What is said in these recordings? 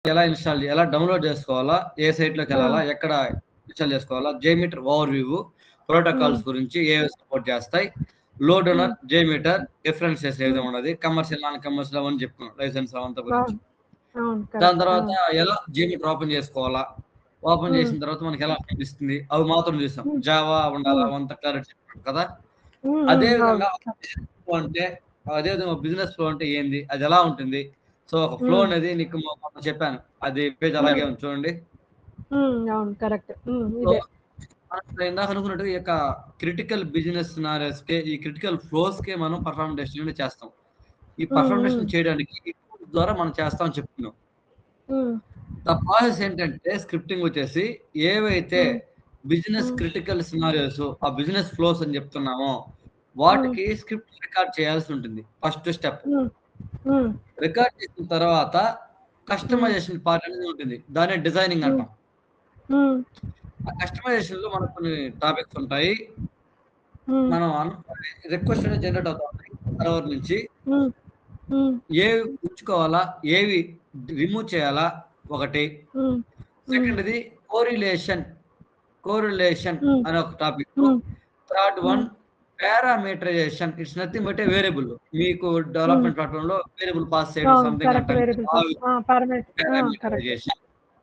ఎలా ఇన్స్టాల్ ఎలా డౌన్లోడ్ చేసుకోవాలా ఏ సైట్ లోకి వెళ్ళాలా ఎక్కడ ఇన్స్టాల్ చేసుకోవాలా జేమీటర్ ఓవర్ వ్యూ ప్రోటోకాల్స్ గురించి ఏ సపోర్ట్ చేస్తాయి లో డోనర్ జేమీటర్ డిఫరెన్సెస్ ఏ విధంగా ఉన్నది కమర్షియల్ నాన్ కమర్షియల్ అవన్నీ చెప్పుకున్నాం లైసెన్స్ అవంతా గురించి అవును దాని correct. తర్వాత ఎలా జేమీటర్ ఓపెన్ చేసుకోవాలా ఓపెన్ చేసిన తర్వాత మనకి ఎలా కనిపిస్తుంది అవి మాత్రం చూసాం జావా ఉండాలా అవంతా క్లారిటీ చెప్పాం కదా ఉమ్, అదే ఉమ్, విధంగా అవును. flow అంటే అదే విధంగా బిజినెస్ ఫ్లో అంటే ఏంది అది ఎలా ఉంటుంది సో ఒక ఫ్లో Hmm. అనేది నీకు మొన్న చెప్పాను అది పేజ్ అలాగే ఉంది చూడండి ఉమ్, అవును కరెక్ట్ సో ఇదే మనం ఇందాక అనుకున్నట్టు ఈ యొక్క క్రిటికల్ బిజినెస్ కి ఈ క్రిటికల్ ఫ్లోస్ కి మనం పర్ఫార్మెన్స్ చేస్తాం ఈ Hmm, పర్ఫార్మెన్స్ hmm. చేయడానికి ఈ tools ద్వారా మనం చేస్తామని చెప్తున్నాం ఉమ్, ద ప్రాసెస్ ఏంటంటే స్క్రిప్టింగ్ వచ్చేసి ఏవైతే Hmm. Business Hmm. Critical scenarios ఆ బిజినెస్ ఫ్లోస్ అని చెప్తున్నామో వాటికి స్క్రిప్ట్ రికార్డ్ చేయాల్సి ఉంటుంది first step um, um, record చేసిన తర్వాత కస్టమైజేషన్ పార్ట్ అనేది ఉంటుంది దాన్ని డిజైనింగ్ అంటాం ఉమ్, ఆ కస్టమైజేషన్ లో మనకు కొన్ని టాపిక్స్ ఉంటాయి ఉమ్, మనం రిక్వెస్ట్ అనేది జనరేట్ అవుతుంది సర్వర్ నుంచి ఉమ్, ఉమ్, ఏవి ఉంచుకోవాలా ఏవి రిమూవ్ చేయాలా ఒకటి ఉమ్, సెకండ్ది కోరిలేషన్ కోరిలేషన్ Hmm. అనే ఒక topic um, third one parameterization it's nothing but variable మీకు డెవలప్మెంట్ ప్లాట్ఫామ్ లో వేరియబుల్ పాస్ చేయడం అవును something correct variable parameter correct parameterization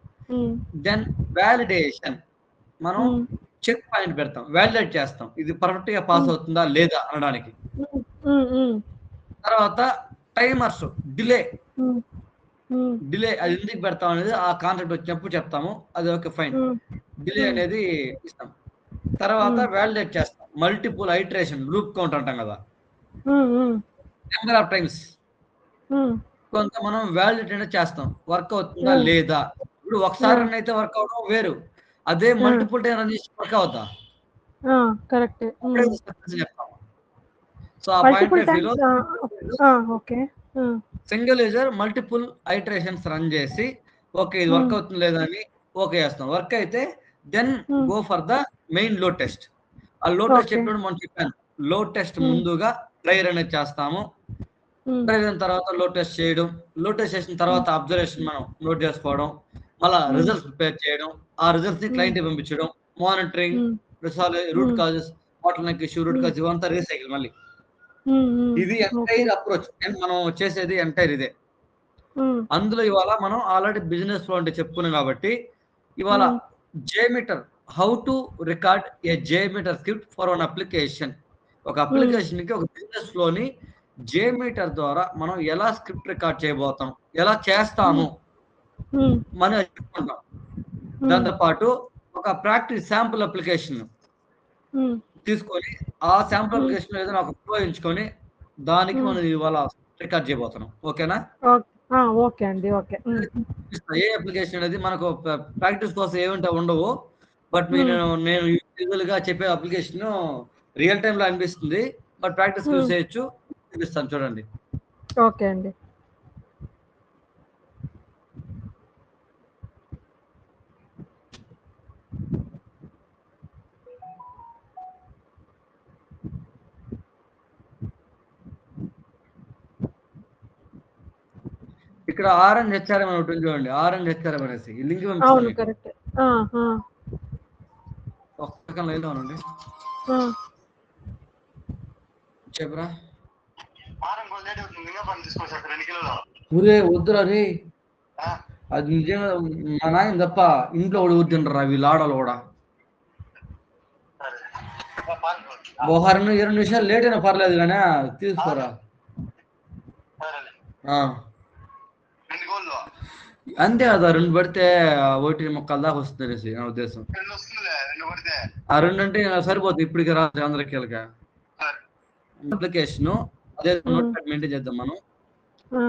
then validation మనం ఉమ్, చెక్ పాయింట్ పెడతాం వ్యాలిడేట్ చేస్తాం ఇది పర్ఫెక్ట్ గా పాస్ Hmm. అవుతుందా లేదా అనడానికి ఉమ్, ఉమ్, ఉమ్, తర్వాత timers delay um, um, delay అది ఎందుకు పెడతాం అనేది ఆ కాన్సెప్ట్ వచ్చినప్పుడు చెప్తాము అది okay fine um, delay Hmm. అనేది ఇస్తాం తర్వాత Hmm. వ్యాలిడేట్ చేస్తాం మల్టిపుల్ ఐటరేషన్ లూప్ కౌంట్ అంటాం కదా um, um, number of times um, కొంత మనం వ్యాలిడేట్ అనేది చేస్తాం వర్క్ అవుతుందా Hmm. లేదా ఇప్పుడు ఒకసారి Hmm. అయితే వర్క్ అవడం వేరు అదే Hmm. మల్టిపుల్ టైం రన్ చేసి వర్క్ అవుతా ఆ, కరెక్ట్ అప్పుడే ఉమ్. success చెప్తాం సో ఆ పాయింట్ మల్టిపుల్ ఆఫ్ వ్యూలో times okay um, single user multiple iterations run చేసి ఓకే ఇది వర్క్ Hmm. అవుతుంది లేదా అని ఓకే చేస్తాం వర్క్ అయితే then Hmm. Go for the main load test ఆ లో టెస్ట్ Okay. చెప్పినప్పుడు మనం చెప్పాను లో టెస్ట్ Hmm. ముందుగా ట్రైర్ అనేది చేస్తాము ఉమ్, ట్రైర్ అయిన తర్వాత లో టెస్ట్ చేయడం లో టెస్ట్ చేసిన తర్వాత అబ్జర్వేషన్ మనం నోట్ చేసుకోవడం మళ్ళా Hmm. రిజల్ట్స్ ప్రిపేర్ చేయడం ఆ రిజల్ట్స్ ని Hmm. క్లయింట్ పంపించడం monitoring um, root Hmm. Causes bottleneck issue root Hmm. Cause ఇవంతా రీసైకిల్ మళ్ళీ ఉమ్, ఉమ్, ఇది ఓకే ఎంటైర్ అప్రోచ్ మనం చేసేది ఎంటైర్ ఇదే ఉమ్, అందులో ఇవాళ మనం ఆల్రెడీ బిజినెస్ లో అంటే చెప్పుకున్నాం కాబట్టి ఇవాళ Hmm. JMeter how to record a JMeter script for one application ఒక అప్లికేషన్ కి ఒక బిజినెస్ ఫ్లోని జేమీటర్ ద్వారా మనం ఎలా స్క్రిప్ట్ రికార్డ్ చేయబోతాం ఎలా చేస్తాము ఉమ్, మనం చెప్పుకుంటాం ఉమ్, దాంతో పాటు ఒక ప్రాక్టీస్ శాంపుల్ అప్లికేషన్ ఉమ్, తీసుకొని ఆ శాంపుల్ Hmm. అప్లికేషన్ ఏదైనా ఒక ఫ్లో ఎంచుకొని దానికి Hmm. మనం ఇవాళ రికార్డ్ చేయబోతున్నాం ఓకేనా ఓకే ఆ, ఓకే అండి ఓకే ఉమ్, ఏ అప్లికేషన్ అనేది మనకు ప్రాక్టీస్ కోసం ఏమంటే ఉండవు బట్ నేను నేను యూజువల్ గా చెప్పే అప్లికేషన్ రియల్ టైమ్ లో అనిపిస్తుంది బట్ ప్రాక్టీస్ యూజ్ Hmm. చేయొచ్చు చూపిస్తాను చూడండి ఓకే అండి ఇక్కడ ఆరెంజ్ హెచ్ఆర్ఎం అని ఉంటుంది చూడండి ఆరెంజ్ హెచ్ఆర్ఎం అనేసి ఈ లింక్ అవును పంపిస్తాను కరెక్ట్ ఆ, ఆ, ఒక్క సెకండ్ లైన్ లో ఉండండి ఆ. చెప్పరా వారం రోజులు లేట్ అవుతుంది ఇంకా పని తీసుకోవచ్చు అక్కడ రెండు కిలోలు ఊరే వద్దురా రే ఆ? అది నిజంగా మా నాయన తప్ప ఇంట్లో కూడా వద్దుంటారా వీళ్ళు ఆడవాళ్ళు కూడా సరే ఆ, పాలు పోయి. ఒక రెండు ఇరవై నిమిషాలు లేట్ అయినా పర్లేదు కానీ తీసుకోరా సరేలే ఆ. రెండు గోళ్ళు అంతే కదా రెండు పడితే ఒకటి మొక్కల దాకా వస్తుంది అనేసి నా ఉద్దేశం రెండు వస్తుందిలే రెండు పడితే ఆ రెండు అంటే ఇంకా సరిపోతుంది ఇప్పటికి రాదు అందరికి సరే అప్లికేషన్ అదే Hmm. నోట్ ప్యాడ్ మెయింటైన్ చేద్దాం మనం ఆ,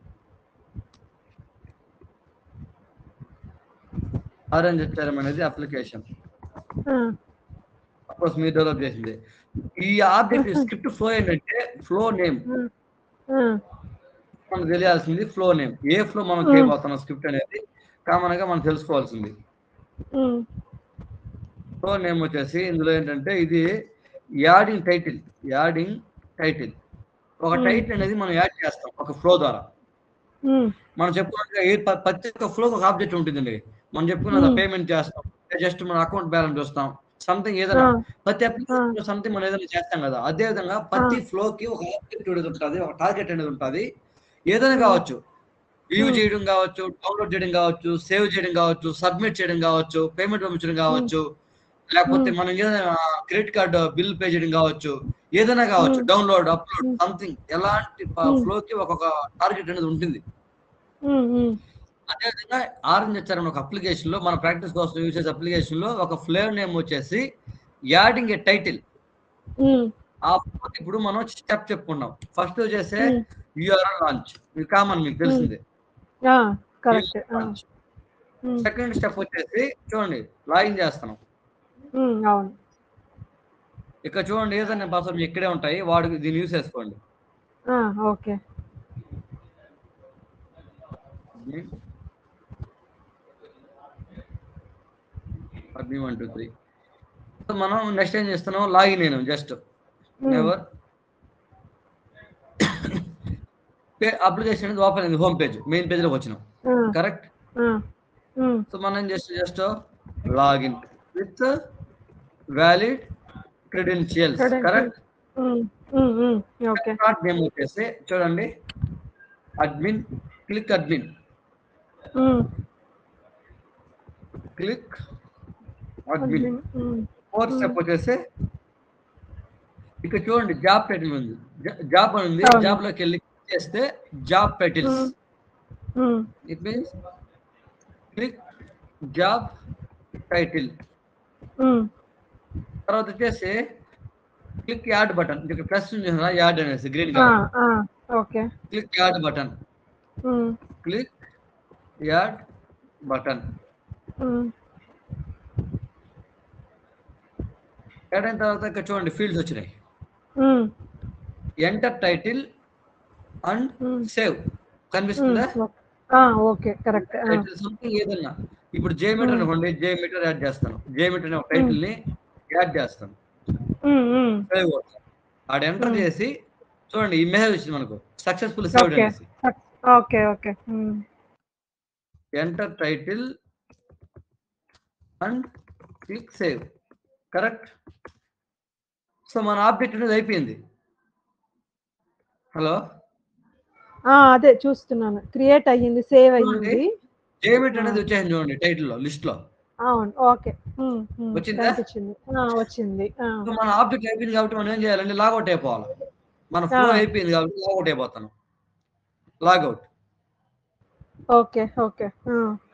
ఆరెంజ్ హెచ్ఆర్ఎం అనేది అప్లికేషన్ ఆ, అప్రోచ్ మీరు డెవలప్ చేసింది ఈ ఆబ్జెక్ట్ స్క్రిప్ట్ ఫ్లో ఏంటంటే ఫ్లో నేమ్ ఆ, మనకు తెలియాల్సింది ఫ్లో నేమ్ ఏ ఫ్లో మనం Hmm. చేయబోతున్నాం స్క్రిప్ట్ అనేది కామన్ గా మనం తెలుసుకోవాల్సింది ఉమ్, ఫ్లో నేమ్ వచ్చేసి ఇందులో ఏంటంటే ఇది యాడింగ్ టైటిల్ యాడింగ్ టైటిల్ ఒక Hmm. టైటిల్ అనేది మనం యాడ్ చేస్తాం ఒక ఫ్లో ద్వారా ఉమ్, మనం చెప్పుకున్నట్టుగా ఏ ప- ప్రతి ఒక్క ఫ్లో ఒక ఆబ్జెక్ట్ ఉంటుందండి మనం చెప్పుకున్న Hmm. పేమెంట్ చేస్తాం జస్ట్ మన అకౌంట్ బ్యాలెన్స్ చూస్తాం సంథింగ్ ఏదైనా ఆ, ప్రతి అప్లికేషన్ లో సంథింగ్ మనం ఏదైనా చేస్తాం కదా అదే విధంగా ప్రతి ఫ్లో కి ఒక ఆబ్జెక్ట్ అనేది ఉంటుంది ఒక టార్గెట్ అనేది ఉంటుంది ఏదైనా Hmm. కావచ్చు వ్యూ Hmm. చేయడం కావచ్చు డౌన్లోడ్ చేయడం కావచ్చు సేవ్ చేయడం కావచ్చు సబ్మిట్ చేయడం కావచ్చు పేమెంట్ పంపించడం కావచ్చు లేకపోతే మనం ఏదైనా క్రెడిట్ కార్డు బిల్ పే చేయడం కావచ్చు ఏదైనా కావచ్చు Hmm. Download upload Hmm. Something ఎలాంటి Hmm. ఫ్లో కి ఒక్కొక్క టార్గెట్ అనేది ఉంటుంది ఉమ్, ఉమ్, అదేవిధంగా ఆరెంజ్ వచ్చారని ఒక అప్లికేషన్ లో మన ప్రాక్టీస్ కోసం యూజ్ చేసే అప్లికేషన్ లో ఒక ఫ్లేవర్ నేమ్ వచ్చేసి యాడింగ్ ఏ టైటిల్ ఉమ్, ఆ ఇప్పుడు మనం స్టెప్ చెప్పుకున్నాం ఫస్ట్ వచ్చేసి ఉమ్. యూఆర్ఎల్ లాంచ్ ఇది కామన్ మీకు తెలిసిందే ఆ, కరెక్ట్ ఆ, ఉమ్, సెకండ్ స్టెప్ వచ్చేసి చూడండి లాగిన్ చేస్తున్నాం ఉమ్, అవును ఇక్కడ చూడండి ఏదైనా పాస్వర్డ్ ఇక్కడే ఉంటాయి వాడికి దీన్ని యూస్ చేసుకోండి ఆ, okay admin one two three మనం నెక్స్ట్ ఏం చేస్తున్నాం లాగిన్ అయినాం జస్ట్ ఉమ్, ఎవర్ అప్లికేషన్ అనేది ఓపెన్ అయింది హోమ్ పేజ్ మెయిన్ పేజ్ లోకి వచ్చినాం ఆ, కరెక్ట్ ఆ, ఉమ్, సో మనం just just login with valid credentials Credentials. Correct um, um, um, okay start name వచ్చేసి చూడండి admin click admin um, click admin admin, um, fourth step వచ్చేసి ఇక్కడ చూడండి జాబ్ టైటిల్ ఉంది జాబ్ అని ఉంది అవును. జాబ్ లోకి వెళ్ళి click చేస్తే job titles um, um, it means click job title um, తర్వాత వచ్చేసి క్లిక్ యాడ్ బటన్ ఇక్కడ ప్లస్ ఉంది కదా యాడ్ అనేసి green ah, colour ah, okay click add button um, click add button um, add అయిన తర్వాత ఇక్కడ చూడండి ఫీల్డ్స్ వచ్చినాయి um, enter title and um, save కనిపిస్తుందా ఉమ్, ఓకే. ఆ, okay correct ah, title something ఏదన్నా ఇప్పుడు జే మీటర్ Hmm. అనుకోండి జే మీటర్ యాడ్ చేస్తాను జే మీటర్ అనే టైటిల్ ని యాడ్ చేస్తాను ఉమ్, ఉమ్, సేవ్ కొడతాను. ఆడ ఎంటర్ Hmm. చేసి చూడండి ఈ మెసేజ్ వచ్చింది మనకు సక్సెస్ఫుల్ సేవ్డ్ Okay. అనేసి okay okay um, enter title and click save correct so మన ఆబ్జెక్ట్ అనేది అయిపోయింది హలో ఆ, అదే చూస్తున్నాను క్రియేట్ అయ్యింది సేవ్ అయ్యింది జేమిట్ అనేది వచ్చేసింది చూడండి టైటిల్ లో లిస్ట్ లో అవును ఓకే ఉమ్, ఉమ్, వచ్చిందా? కనిపించింది ఆ, వచ్చింది ఆ, సో మన ఆబ్జెక్ట్ అయిపోయింది కాబట్టి మనం ఏం చేయాలంటే లాగౌట్ అయిపోవాలి మన ఫ్లో ఆ. అయిపోయింది కాబట్టి లాగౌట్ అయిపోతాను logout okay okay ah,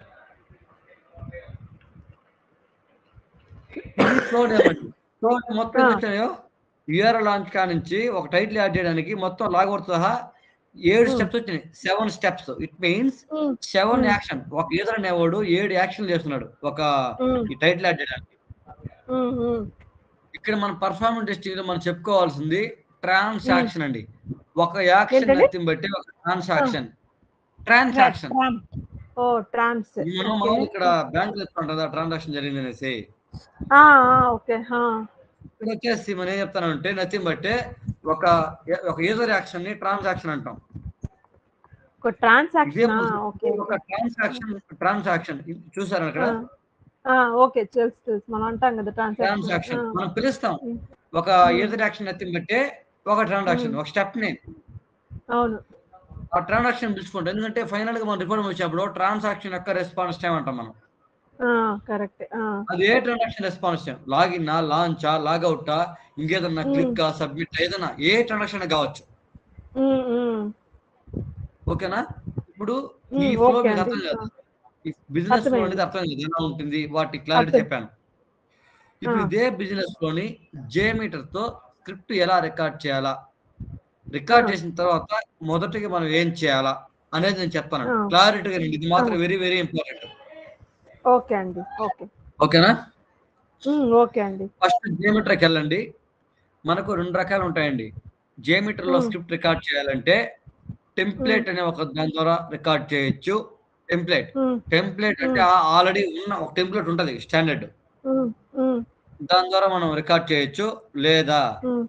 flow flow మొత్తం ఆ. వచ్చాయో యూఆర్ లాంచ్ కా నుంచి ఒక టైటిల్ యాడ్ చేయడానికి మొత్తం లాగౌట్ సహా ఏడు Hmm. స్టెప్స్ వచ్చినాయి seven steps it means um, seven Hmm. Action ఒక యూజర్ అనేవాడు ఏడు యాక్షన్ చేస్తున్నాడు ఒక ఉమ్, ఈ టైటిల్ యాడ్ చేయడానికి ఉమ్, ఉమ్, ఇక్కడ మన పర్ఫార్మెన్స్ టెస్టింగ్ లో మనం చెప్పుకోవాల్సింది ట్రాన్సాక్షన్ అండి ఒక యాక్షన్ ఏంటండి? ఎత్తిని బట్టి ఒక ట్రాన్సాక్షన్ ట్రాన్సాక్షన్ ట్రామ్. ఓ ట్రాన్స్ మనం ఓకే. మామూలు ఇక్కడ బ్యాంక్ చెప్తుంటదా ట్రాన్సాక్షన్ జరిగింది అనేసి ఆ, ఆ, ఓకే ఆ, ఇక్కడ వచ్చేసి మనం ఏం చెప్తానంటే నథింగ్ బట్టే ఒక ఒక యూజర్ యాక్షన్ ని ట్రాన్సాక్షన్ అంటాం ఒక ఇదే ట్రాన్సాక్షన్ ఓకే ఒక ట్రాన్సాక్షన్ ట్రాన్సాక్షన్ చూసారు అక్కడ ఆ, ఓకే తెలుసు తెలుసు మనం అంటాం కదా ట్రాన్సాక్షన్ ట్రాన్సాక్షన్ మనం పిలుస్తాం Hmm. ఒక యూజర్ యాక్షన్ నథింగ్ బట్టే ఒక ట్రాన్సాక్షన్ Hmm. ఒక స్టెప్ ని అవును ఆ ట్రాన్సాక్షన్ పిలుచుకుంటాం ఎందుకంటే ఫైనల్ గా మనం రిపోర్ట్ వచ్చినప్పుడు ట్రాన్సాక్షన్ యొక్క రెస్పాన్స్ టైం అంటాం మనం కరెక్ట్ అది ఏ ట్రాన్సాక్షన్ రెస్పాన్స్ టైం లాగిన్ లాంచా లాగౌటా ఇంకేదన్నా Hmm. క్లిక్ సబ్మిట్ ఏదన్నా ఏ ట్రాన్సాక్షన్ కావచ్చు ఓకేనా ఇప్పుడు ఈ Hmm, ఫ్లో okay మీకు అండి. అర్థం కాదు ఈ బిజినెస్ ఫ్లో అర్థమైంది. అనేది అర్థం కాదు ఎలా ఉంటుంది వాటి క్లారిటీ అర్థం. చెప్పాను ఇప్పుడు Ah. ఇదే బిజినెస్ లోని జే మీటర్ తో స్క్రిప్ట్ ఎలా రికార్డ్ చేయాలా రికార్డ్ Ah. చేసిన తర్వాత మొదటిగా మనం ఏం చేయాలా అనేది నేను చెప్తాను Ah. క్లారిటీగా ఇది మాత్రం Ah. Very very important okay అండి ఓకే ఓకేనా ఓకే అండి ఫస్ట్ జేమీటర్కి వెళ్ళండి మనకు రెండు రకాలు ఉంటాయండి జేమీటర్ లో Hmm. స్క్రిప్ట్ రికార్డ్ చేయాలంటే టెంప్లెట్ అనే ఒక దాని ద్వారా రికార్డ్ చేయొచ్చు టెంప్లెట్ ఉమ్, టెంప్లెట్ అంటే ఆల్రెడీ ఉన్న ఒక టెంప్లెట్ ఉంటది స్టాండర్డ్ ఉమ్, ఉమ్, దాని ద్వారా మనం రికార్డ్ చేయొచ్చు లేదా ఉమ్,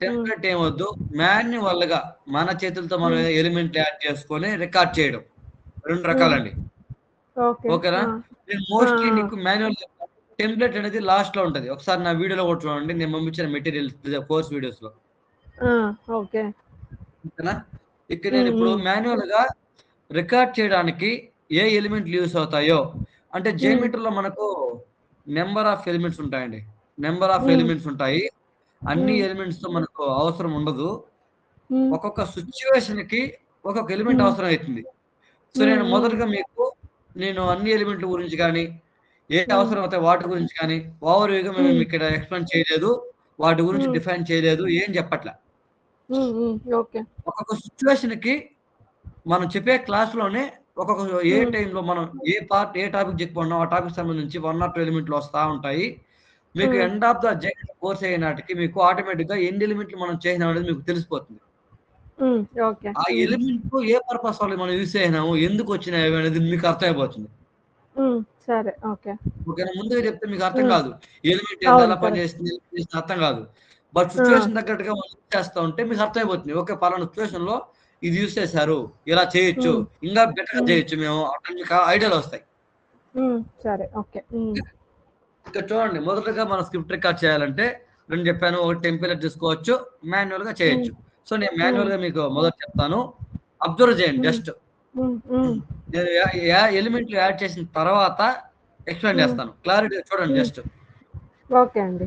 టెంప్లెట్ ఏమొద్దు మాన్యువల్ గా మన చేతులతో మనం ఎలిమెంట్ యాడ్ చేసుకొని రికార్డ్ చేయడం రెండు రకాలండి ఓకే ఓకేనా నేను మోస్ట్లీ ఆ. నీకు మాన్యువల్ టెంప్లెట్ అనేది లాస్ట్ లో ఉంటది ఒకసారి నా వీడియోలో కూడా చూడండి నేను పంపించిన మెటీరియల్ కోర్స్ వీడియోస్ లో ఓకే ఓకేనా ఇక్కడ నేను ఇప్పుడు మ్మ్. మాన్యువల్ గా రికార్డ్ చేయడానికి ఏ ఎలిమెంట్లు యూస్ అవుతాయో అంటే జేమీటర్ లో మనకు నెంబర్ ఆఫ్ ఎలిమెంట్స్ ఉంటాయండి నెంబర్ ఆఫ్ మ్మ్. ఎలిమెంట్స్ ఉంటాయి అన్ని మ్మ్. ఎలిమెంట్స్ తో మనకు అవసరం ఉండదు మ్మ్. ఒక్కొక్క సిచ్యువేషన్ కి ఒక్కొక్క ఎలిమెంట్ మ్మ్. అవసరం అవుతుంది సో నేను మ్మ్. మొదటగా మీకు నేను అన్ని ఎలిమెంట్ల గురించి కానీ ఏ మ్మ్. అవసరం అవుతాయి వాటి గురించి కానీ ఓవర్ వ్యూగా మేము మ్మ్. ఇక్కడ ఎక్స్ప్లెయిన్ చేయలేదు వాటి గురించి మ్మ్. డిఫైన్ చేయలేదు ఏం చెప్పట్లే మ్మ్, మ్మ్, ఓకే ఒక్కొక్క సిచ్యువేషన్ కి మనం చెప్పే క్లాస్ లోనే ఒక్కొక్క ఏ మ్మ్. టైంలో మనం ఏ పార్ట్ ఏ టాపిక్ చెప్పుకున్నాం ఆ టాపిక్ సంబంధించి వన్ ఆర్ టూ ఎలిమెంట్లు వస్తా ఉంటాయి మీకు మ్మ్. ఎండ్ ఆఫ్ ద జెక్ట్ కోర్స్ అయిన నాటికి మీకు ఆటోమేటిక్ గా ఎన్ని ఎలిమెంట్లు మనం చేసినాం అనేది మీకు తెలిసిపోతుంది మ్మ్, ఓకే ఆ ఎలిమెంట్ ఏ పర్పస్ వల్ల మనం యూస్ చేసినాము ఎందుకు వచ్చినాయి అనేది మీకు అర్థమైపోతుంది మ్మ్, సరే ఓకే ఓకేనా ముందుగా చెప్తే మీకు అర్థం మ్మ్. కాదు ఎలిమెంట్ అవును, ఎలా correct. పనిచేస్తుంది ఏం చేస్తుంది అర్థం కాదు బట్ సిచ్యువేషన్ తగ్గట్టుగా మనం యూస్ చేస్తా ఉంటే మీకు అర్థమైపోతుంది ఓకే పలానా సిచ్యువేషన్ లో ఇది యూస్ చేశారు ఇలా చేయొచ్చు మ్మ్. ఇంకా బెటర్ మ్మ్. చేయొచ్చు మేము అట్లా మీకు ఐడియాలు వస్తాయి మ్మ్, సరే ఓకే మ్మ్, ఇక్కడ చూడండి మొదటగా మనం స్క్రిప్ట్ రికార్డ్ చేయాలంటే రెండు చెప్పాను ఒకటి టెంప్లెట్ తీసుకోవచ్చు మాన్యువల్ గా చేయొచ్చు సో నేను మాన్యువల్ గా మీకు మొదట చెప్తాను అబ్జర్వ్ చేయండి మ్మ్. జస్ట్ మ్మ్, మ్మ్, నేను ఎలిమెంట్లు యాడ్ చేసిన తర్వాత ఎక్స్ప్లెయిన్ మ్మ్. చేస్తాను క్లారిటీ చూడండి మ్మ్. జస్ట్ ఓకే అండి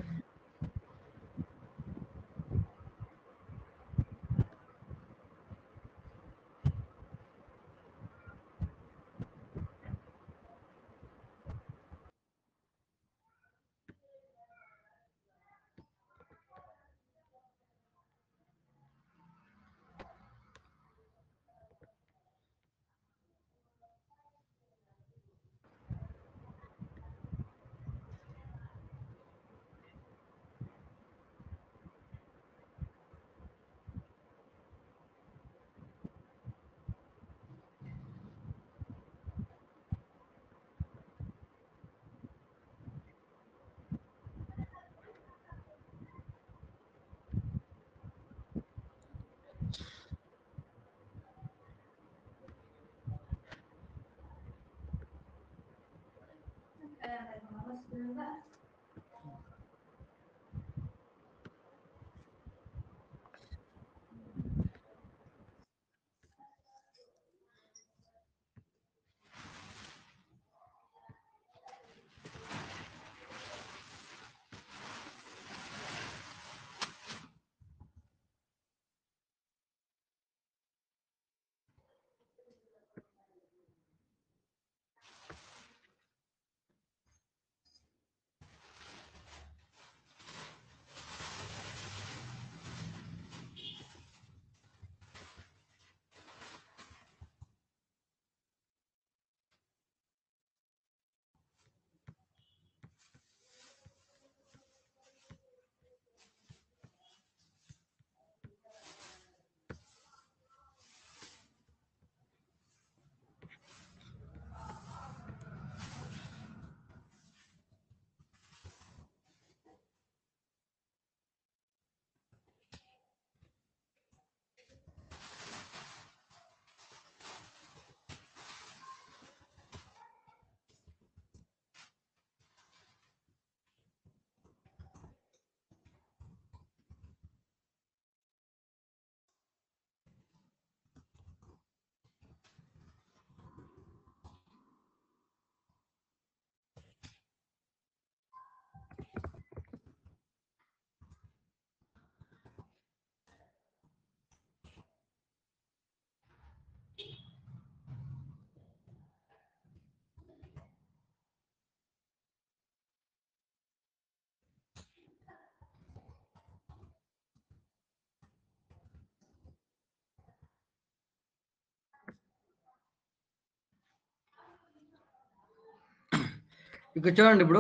ఇక్కడ చూడండి ఇప్పుడు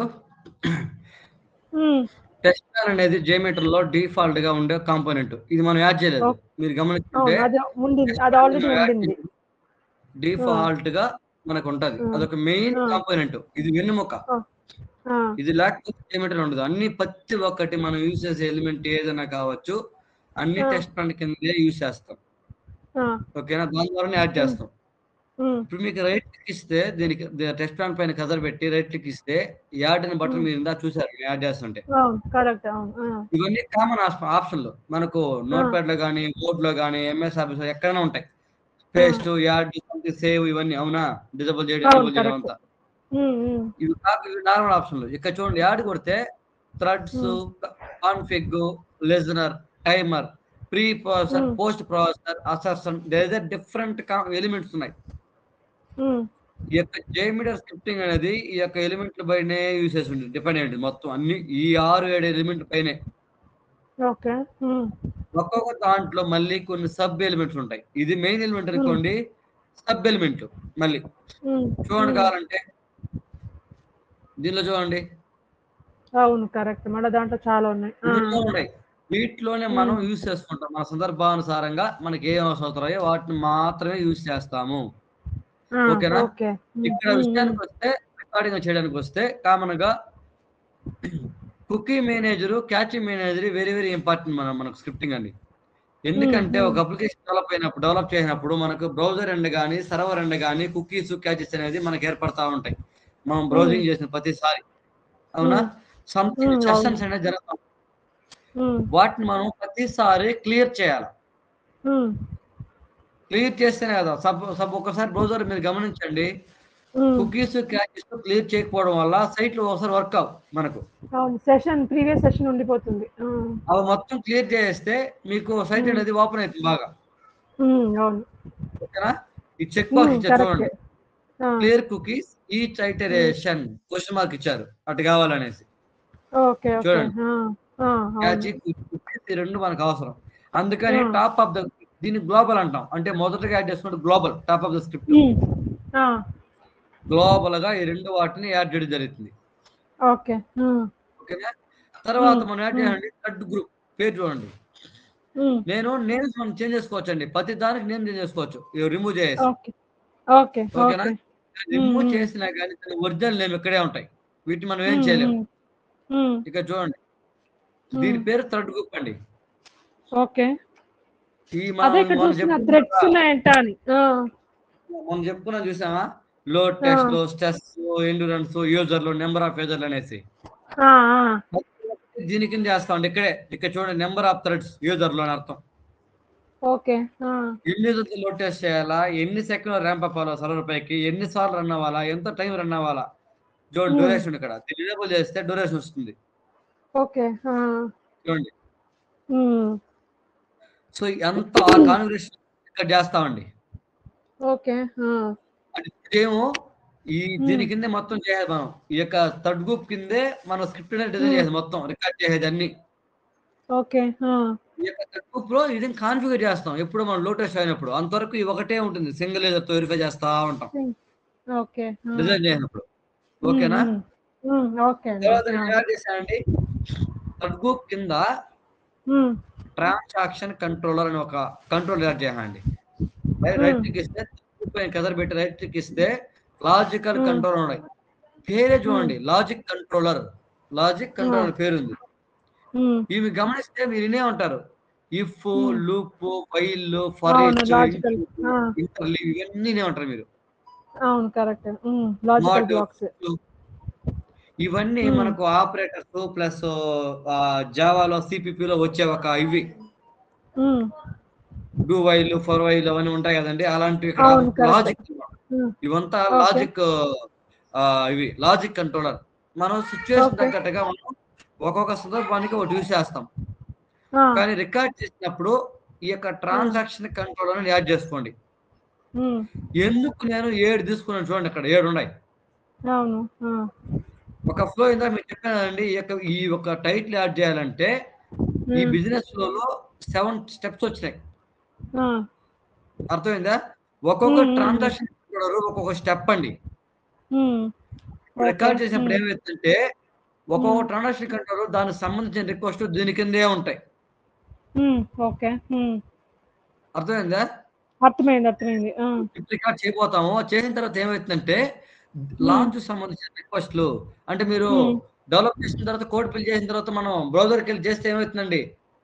మ్మ్, టెస్ట్ అనేది జేమీటర్ లో డిఫాల్ట్ గా ఉండే కాంపోనెంట్ ఇది మనం యాడ్ చేయలేదు ఓకే. మీరు అవును గమనించుకుంటే అది ఉండింది అది ఆల్రెడీ ఉండింది డిఫాల్ట్ గా మనకు ఉంటది ఆ. అదొక మెయిన్ ఆ. కాంపోనెంట్ ఇది వెన్నుముక ఆ, ఇది లేకపోతే ఎలిమెంట్ ఉండదు అన్ని ప్రతి ఒక్కటి మనం యూజ్ చేసే ఎలిమెంట్ ఏదైనా కావచ్చు అన్ని ఆ. టెస్ట్ ప్లాన్ కింద యూజ్ చేస్తాం ఆ, ఓకేనా దాని ద్వారానే యాడ్ చేస్తాం ఉమ్, ఇప్పుడు మీకు రైట్ క్లిక్ ఇస్తే దీనికి టెస్ట్ ప్లాన్ పైన కదర్ పెట్టి రైట్ క్లిక్ ఇస్తే యాడ్ అని బటన్ Hmm. మీరు ఇందా చూసారు యాడ్ చేస్తుంటే అవును కరెక్ట్ అవును ఆ, ఇవన్నీ కామన్ ఆప్షన్లు మనకు నోట్ ప్యాడ్ లో కానీ బోర్డ్ లో కానీ ఎంఎస్ ఆఫీస్ లో ఎక్కడైనా ఉంటాయి పేస్ట్ యాడ్ సేవ్ ఇవన్నీ అవునా డిజబుల్ చేయడం అవును, డిజబుల్ చేయడం correct. అంతా ఉమ్, ఉమ్, ఇవి కాక ఇవి నార్మల్ ఆప్షన్లు ఇక్కడ చూడండి యాడ్ కొడితే threads config listener timer pre processor Hmm. Post processor assertion there different elements ఉన్నాయి ఉమ్, ఈ యొక్క జేమిడర్ స్క్రిప్టింగ్ అనేది ఈ యొక్క ఎలిమెంట్ల పైనే యూస్ చేసి ఉంటుంది డిపెండ్ అయ్యింది మొత్తం అన్ని ఈ ఆరు ఏడు ఎలిమెంట్ పైనే ఓకే ఉమ్, ఒక్కొక్క దాంట్లో మళ్ళీ కొన్ని సబ్ ఎలిమెంట్స్ ఉంటాయి ఇది మెయిన్ ఎలిమెంట్ అనుకోండి సబ్ ఎలిమెంట్ మళ్ళీ ఉమ్, చూడండి ఉమ్, కావాలంటే దీనిలో చూడండి అవును కరెక్ట్ మన దాంట్లో చాలా ఉన్నాయి ఆ, ఇందులో ఉన్నాయి వీటిలోనే మనం యూజ్ చేసుకుంటాం మన సందర్భానుసారంగా మనకి ఏ అవసరం అవుతాయో వాటిని మాత్రమే యూజ్ చేస్తాము ఆ, ఓకేనా? ఓకే ఉమ్, ఇక్కడ ఉమ్, విషయానికి వస్తే రికార్డింగ్ చేయడానికి వస్తే కామన్ గా cookie manager cache manager very very important మన మనకు స్క్రిప్టింగ్ అండి ఎందుకంటే మ్మ్. ఒక అప్లికేషన్ డెవలప్ అయినప్పుడు డెవలప్ చేసినప్పుడు మనకు బ్రౌజర్ ఎండ్ కానీ సర్వర్ ఎండ్ కానీ కుకీస్ క్యాచెస్ అనేది మనకు ఏర్పడతా ఉంటాయి మనం బ్రౌజింగ్ చేసిన ప్రతిసారి అవునా మ్మ్. సంథింగ్ మ్మ్, సెషన్స్ అనేది జరుగుతాం ఉమ్, వాటిని మనం ప్రతిసారి క్లియర్ చేయాలి ఉమ్, క్లియర్ చేస్తేనే కదా సబ్ సబ్ ఒకసారి బ్రౌజర్ మీరు గమనించండి ఉమ్, కుకీస్ క్యాచెస్ క్లియర్ చేయకపోవడం వల్ల సైట్లు ఒకసారి వర్క్ అవ్వ మనకు అవును సెషన్ ప్రీవియస్ సెషన్ ఉండిపోతుంది ఆ, అవి మొత్తం క్లియర్ చేస్తే మీకు సైట్ అనేది ఓపెన్ అవుతుంది బాగా ఉమ్, అవును ఓకేనా ఈ చెక్ బాక్స్ ఇచ్చారు కరెక్ట్ చూడండి clear cookies each iteration question mark ఇచ్చారు అటు కావాలనేసి ఓకే ఓకే చూడండి. ఆ, ఆ, క్యాచ్ అవును కుకీస్ ఈ రెండు మనకు అవసరం అందుకని Hmm. టాప్ ఆఫ్ ద దీన్ని గ్లోబల్ అంటాం అంటే మొదటగా యాడ్ చేసుకుంటే global top of the script um, ah, global గా ఈ రెండు వాటిని యాడ్ చేయడం జరుగుతుంది ఓకే ఉమ్, ఓకేనా తర్వాత Hmm. మనం యాడ్ Hmm. చేయండి థర్డ్ గ్రూప్ పేరు చూడండి ఉమ్, నేను నేమ్స్ మనం చేంజ్ చేసుకోవచ్చు అండి ప్రతి దానికి నేమ్ చేంజ్ చేసుకోవచ్చు రిమూవ్ చేసి ఓకే ఓకే ఓకేనా ఓకే రిమూవ్ మ్మ్. చేసినా కానీ ఒరిజినల్ నేమ్ ఇక్కడే ఉంటాయి వీటిని మనం ఏం ఉమ్, చేయలేము ఉమ్, ఉమ్, ఇక చూడండి మ్మ్. దీని పేరు థర్డ్ గ్రూప్ అండి ఓకే ఈ అదే మనం ఇక్కడ మనం చూస్తున్న చెప్పుకున్నాం థ్రెడ్స్ కదా, ఉన్నాయంట అని ఆ, మనం చెప్పుకున్నాం చూసామా లో టెక్స్ట్ లో స్ట్రెస్ ఎండూరెన్స్ యూజర్లు నెంబర్ ఆఫ్ యూజర్లు అనేసి ఆ, ఆ, దీని కింద చేస్తామండి ఇక్కడే ఇక్కడ చూడండి నెంబర్ ఆఫ్ థ్రెడ్స్ యూజర్లు అని అర్థం ఓకే ఆ, ఎన్ని యూజర్లు లోడ్ టెస్ట్ చేయాలా ఎన్ని సెకండ్ ర్యాంప్ అప్ అవ్వాలా సర్వర్ పైకి ఎన్ని సార్లు రన్ అవ్వాలా ఎంత టైం రన్ అవ్వాలా చూడండి Hmm. డ్యూరేషన్ ఇక్కడ దీన్ని ఎనేబుల్ చేస్తే డ్యూరేషన్ వస్తుంది ఓకే ఆ, చూడండి ఉమ్, సో అంత ఆ కాన్ఫిగరేషన్ ఇక్కడ చేస్తామండి ఓకే ఆ, అంటే ఇదేమో ఈ దీని కిందే మొత్తం చేయాలి మనం ఈ యొక్క థర్డ్ గ్రూప్ కిందే మనం స్క్రిప్ట్ అనేది డిజైన్ Hmm. చేయాలి మొత్తం రికార్డ్ చేసేది అన్ని ఓకే ఆ, ఈ యొక్క థర్డ్ గ్రూప్ లో ఇది కాన్ఫిగర్ చేస్తాం ఎప్పుడు మనం లోటెస్ట్ అయినప్పుడు అంతవరకు ఇది ఒకటే ఉంటుంది సింగిల్ తో వెరిఫై చేస్తా ఉంటాం ఓకే ఆ, డిజైన్ చేసినప్పుడు ఉమ్, ఓకేనా ఉమ్, ఉమ్, ఓకే అండి తర్వాత ఆ, నేను ఎలా చేశానండి థర్డ్ గ్రూప్ కింద ఉమ్, ట్రాన్సాక్షన్ కంట్రోలర్ అని ఒక కంట్రోల్ యాడ్ చేయాలండి రైట్ Hmm. రైట్ క్లిక్ ఇస్తే పైన కదర్ పెట్టి రైట్ క్లిక్ ఇస్తే లాజికల్ Hmm. కంట్రోలర్ ఉన్నాయి పేరే చూడండి లాజిక్ కంట్రోలర్ లాజిక్ కంట్రోలర్ పేరు ఉంది ఉమ్, ఇవి గమనిస్తే మీరు వినే ఉంటారు if Hmm. Loop while for అవును, logical. ఆ. ఇంటర్లీవ్ ఇవన్నీ వినే ఉంటారు మీరు అవును కరెక్ట్ లాజికల్ Not- బ్లాక్స్ ఇవన్నీ Hmm. మనకు ఆపరేటర్స్ ప్లస్ జావాలో సిపిపిలో వచ్చే ఒక ఇవి డూ వైల్ ఫర్ వైల్ అవన్నీ ఉంటాయి కదండి అలాంటివి అవును, ఇక్కడ correct. Logic Hmm. ఇవంతా Okay. లాజిక్ ఇవి లాజిక్ కంట్రోలర్ మనం సిచ్యువేషన్ Okay. తగ్గట్టుగా మనం ఒక్కొక్క సందర్భానికి ఒకటి యూస్ చేస్తాం కానీ రికార్డ్ చేసినప్పుడు ఈ యొక్క ట్రాన్సాక్షన్ కంట్రోలర్ అని యాడ్ చేసుకోండి ఎందుకు నేను ఏడు తీసుకున్నాను చూడండి అక్కడ ఏడు ఉన్నాయి అవును ఆ, ఒక ఫ్లో ఇందా మీరు చెప్పానండి ఈ యొక్క ఈ ఒక టైటిల్ యాడ్ చేయాలంటే ఈ ఉమ్, బిజినెస్ ఫ్లోలో సెవెన్ స్టెప్స్ వచ్చినాయి ఆ, అర్థమైందా ఒక్కొక్క Hmm, hmm. ట్రాన్సాక్షన్ ఒక్కొక్క స్టెప్ అండి ఉమ్, రికార్డ్ Okay. చేసినప్పుడు Hmm. ఏమైతుందంటే ఒక్కొక్క Hmm. ట్రాన్సాక్షన్ కంట్రోల్ దానికి సంబంధించిన రిక్వెస్ట్ దీని కిందే ఉంటాయి ఉమ్, ఓకే ఉమ్, అర్థమైందా అర్థమైంది అర్థమైంది ఆ, ఇప్పుడు రికార్డ్ చేయబోతాము చేసిన తర్వాత ఏమవుతుందంటే లాంచ్ సంబంధించిన రిక్వెస్ట్లు అంటే మీరు Hmm. డెవలప్ చేసిన తర్వాత కోడ్ ఫిల్ చేసిన తర్వాత మనం బ్రౌజర్కి వెళ్ళి చేస్తే ఏమవుతుందండి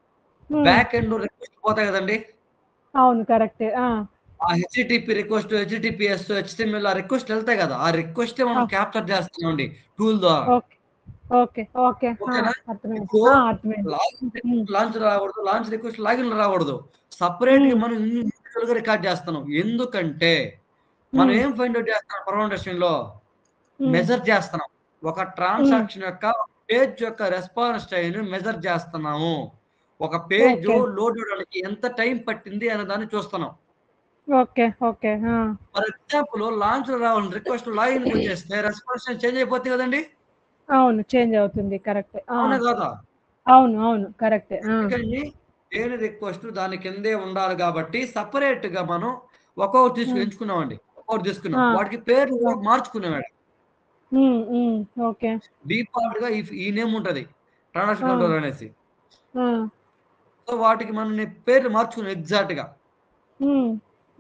హ్మ్. బ్యాక్ ఎండ్ రిక్వెస్ట్ పోతాయి కదండి అవును కరెక్టే ఆ ఆ హెచ్టిటిపి రిక్వెస్ట్ హెచ్టిటిపిఎస్ హెచ్టిఎంఎల్ ఆ రిక్వెస్ట్ వెళ్తాయి కదా ఆ రిక్వెస్ట్ మనం ఆ. క్యాప్చర్ చేస్తున్నామండి టూల్ ద్వారా ఓకే ఓకే ఓకే ఆ, ఓకేనా? అర్థమైంది ఇప్పుడు ఆ, అర్థమైంది లాగిన్ హ్మ్. లాంచ్ రాకూడదు లాంచ్ రిక్వెస్ట్ లాగిన్ రాకూడదు సపరేట్ గా Hmm. మనం ఇండివిజువల్ గా రికార్డ్ చేస్తున్నాం ఎందుకంటే మనం Hmm. ఏం ఫైండ్ అవుట్ చేస్తున్నాం పర్ఫార్మెన్స్ లో Hmm. మెజర్ చేస్తున్నాం ఒక ట్రాన్సాక్షన్ యొక్క పేజ్ యొక్క రెస్పాన్స్ టైం మెజర్ చేస్తున్నాము ఒక పేజ్ Okay. లోడ్ అవడానికి ఎంత టైం పట్టింది అనే దాన్ని చూస్తున్నాం okay okay ah, for example launch రావాలని రిక్వెస్ట్ లాగిన్ వచ్చేస్తే రెస్పాన్స్ టైం చేంజ్ అయిపోతుంది కదండి అవును చేంజ్ అవుతుంది కరెక్టే ఆ, అవునా కాదా అవును అవును కరెక్టే ఆ, అందుకని దేని రిక్వెస్ట్ దాని కిందే ఉండాలి కాబట్టి సపరేట్ గా మనం ఒక్కొక్కటి తీసుకుని Hmm. ఎంచుకున్నామండి ఒక్కొక్కటి తీసుకున్నాం Ah. వాటికి పేర్లు కూడా Okay. మార్చుకునేవాడు ఉమ్, ఉమ్, ఓకే డిఫాల్ట్ గా ఈ- ఈ నేమ్ ఉంటది ట్రాన్సాక్షన్ Ah. కంట్రోల్ అనేసి ఆ, సో వాటికి మనం నే- పేర్లు మార్చుకున్నాం ఎగ్జాక్ట్ గా ఉమ్,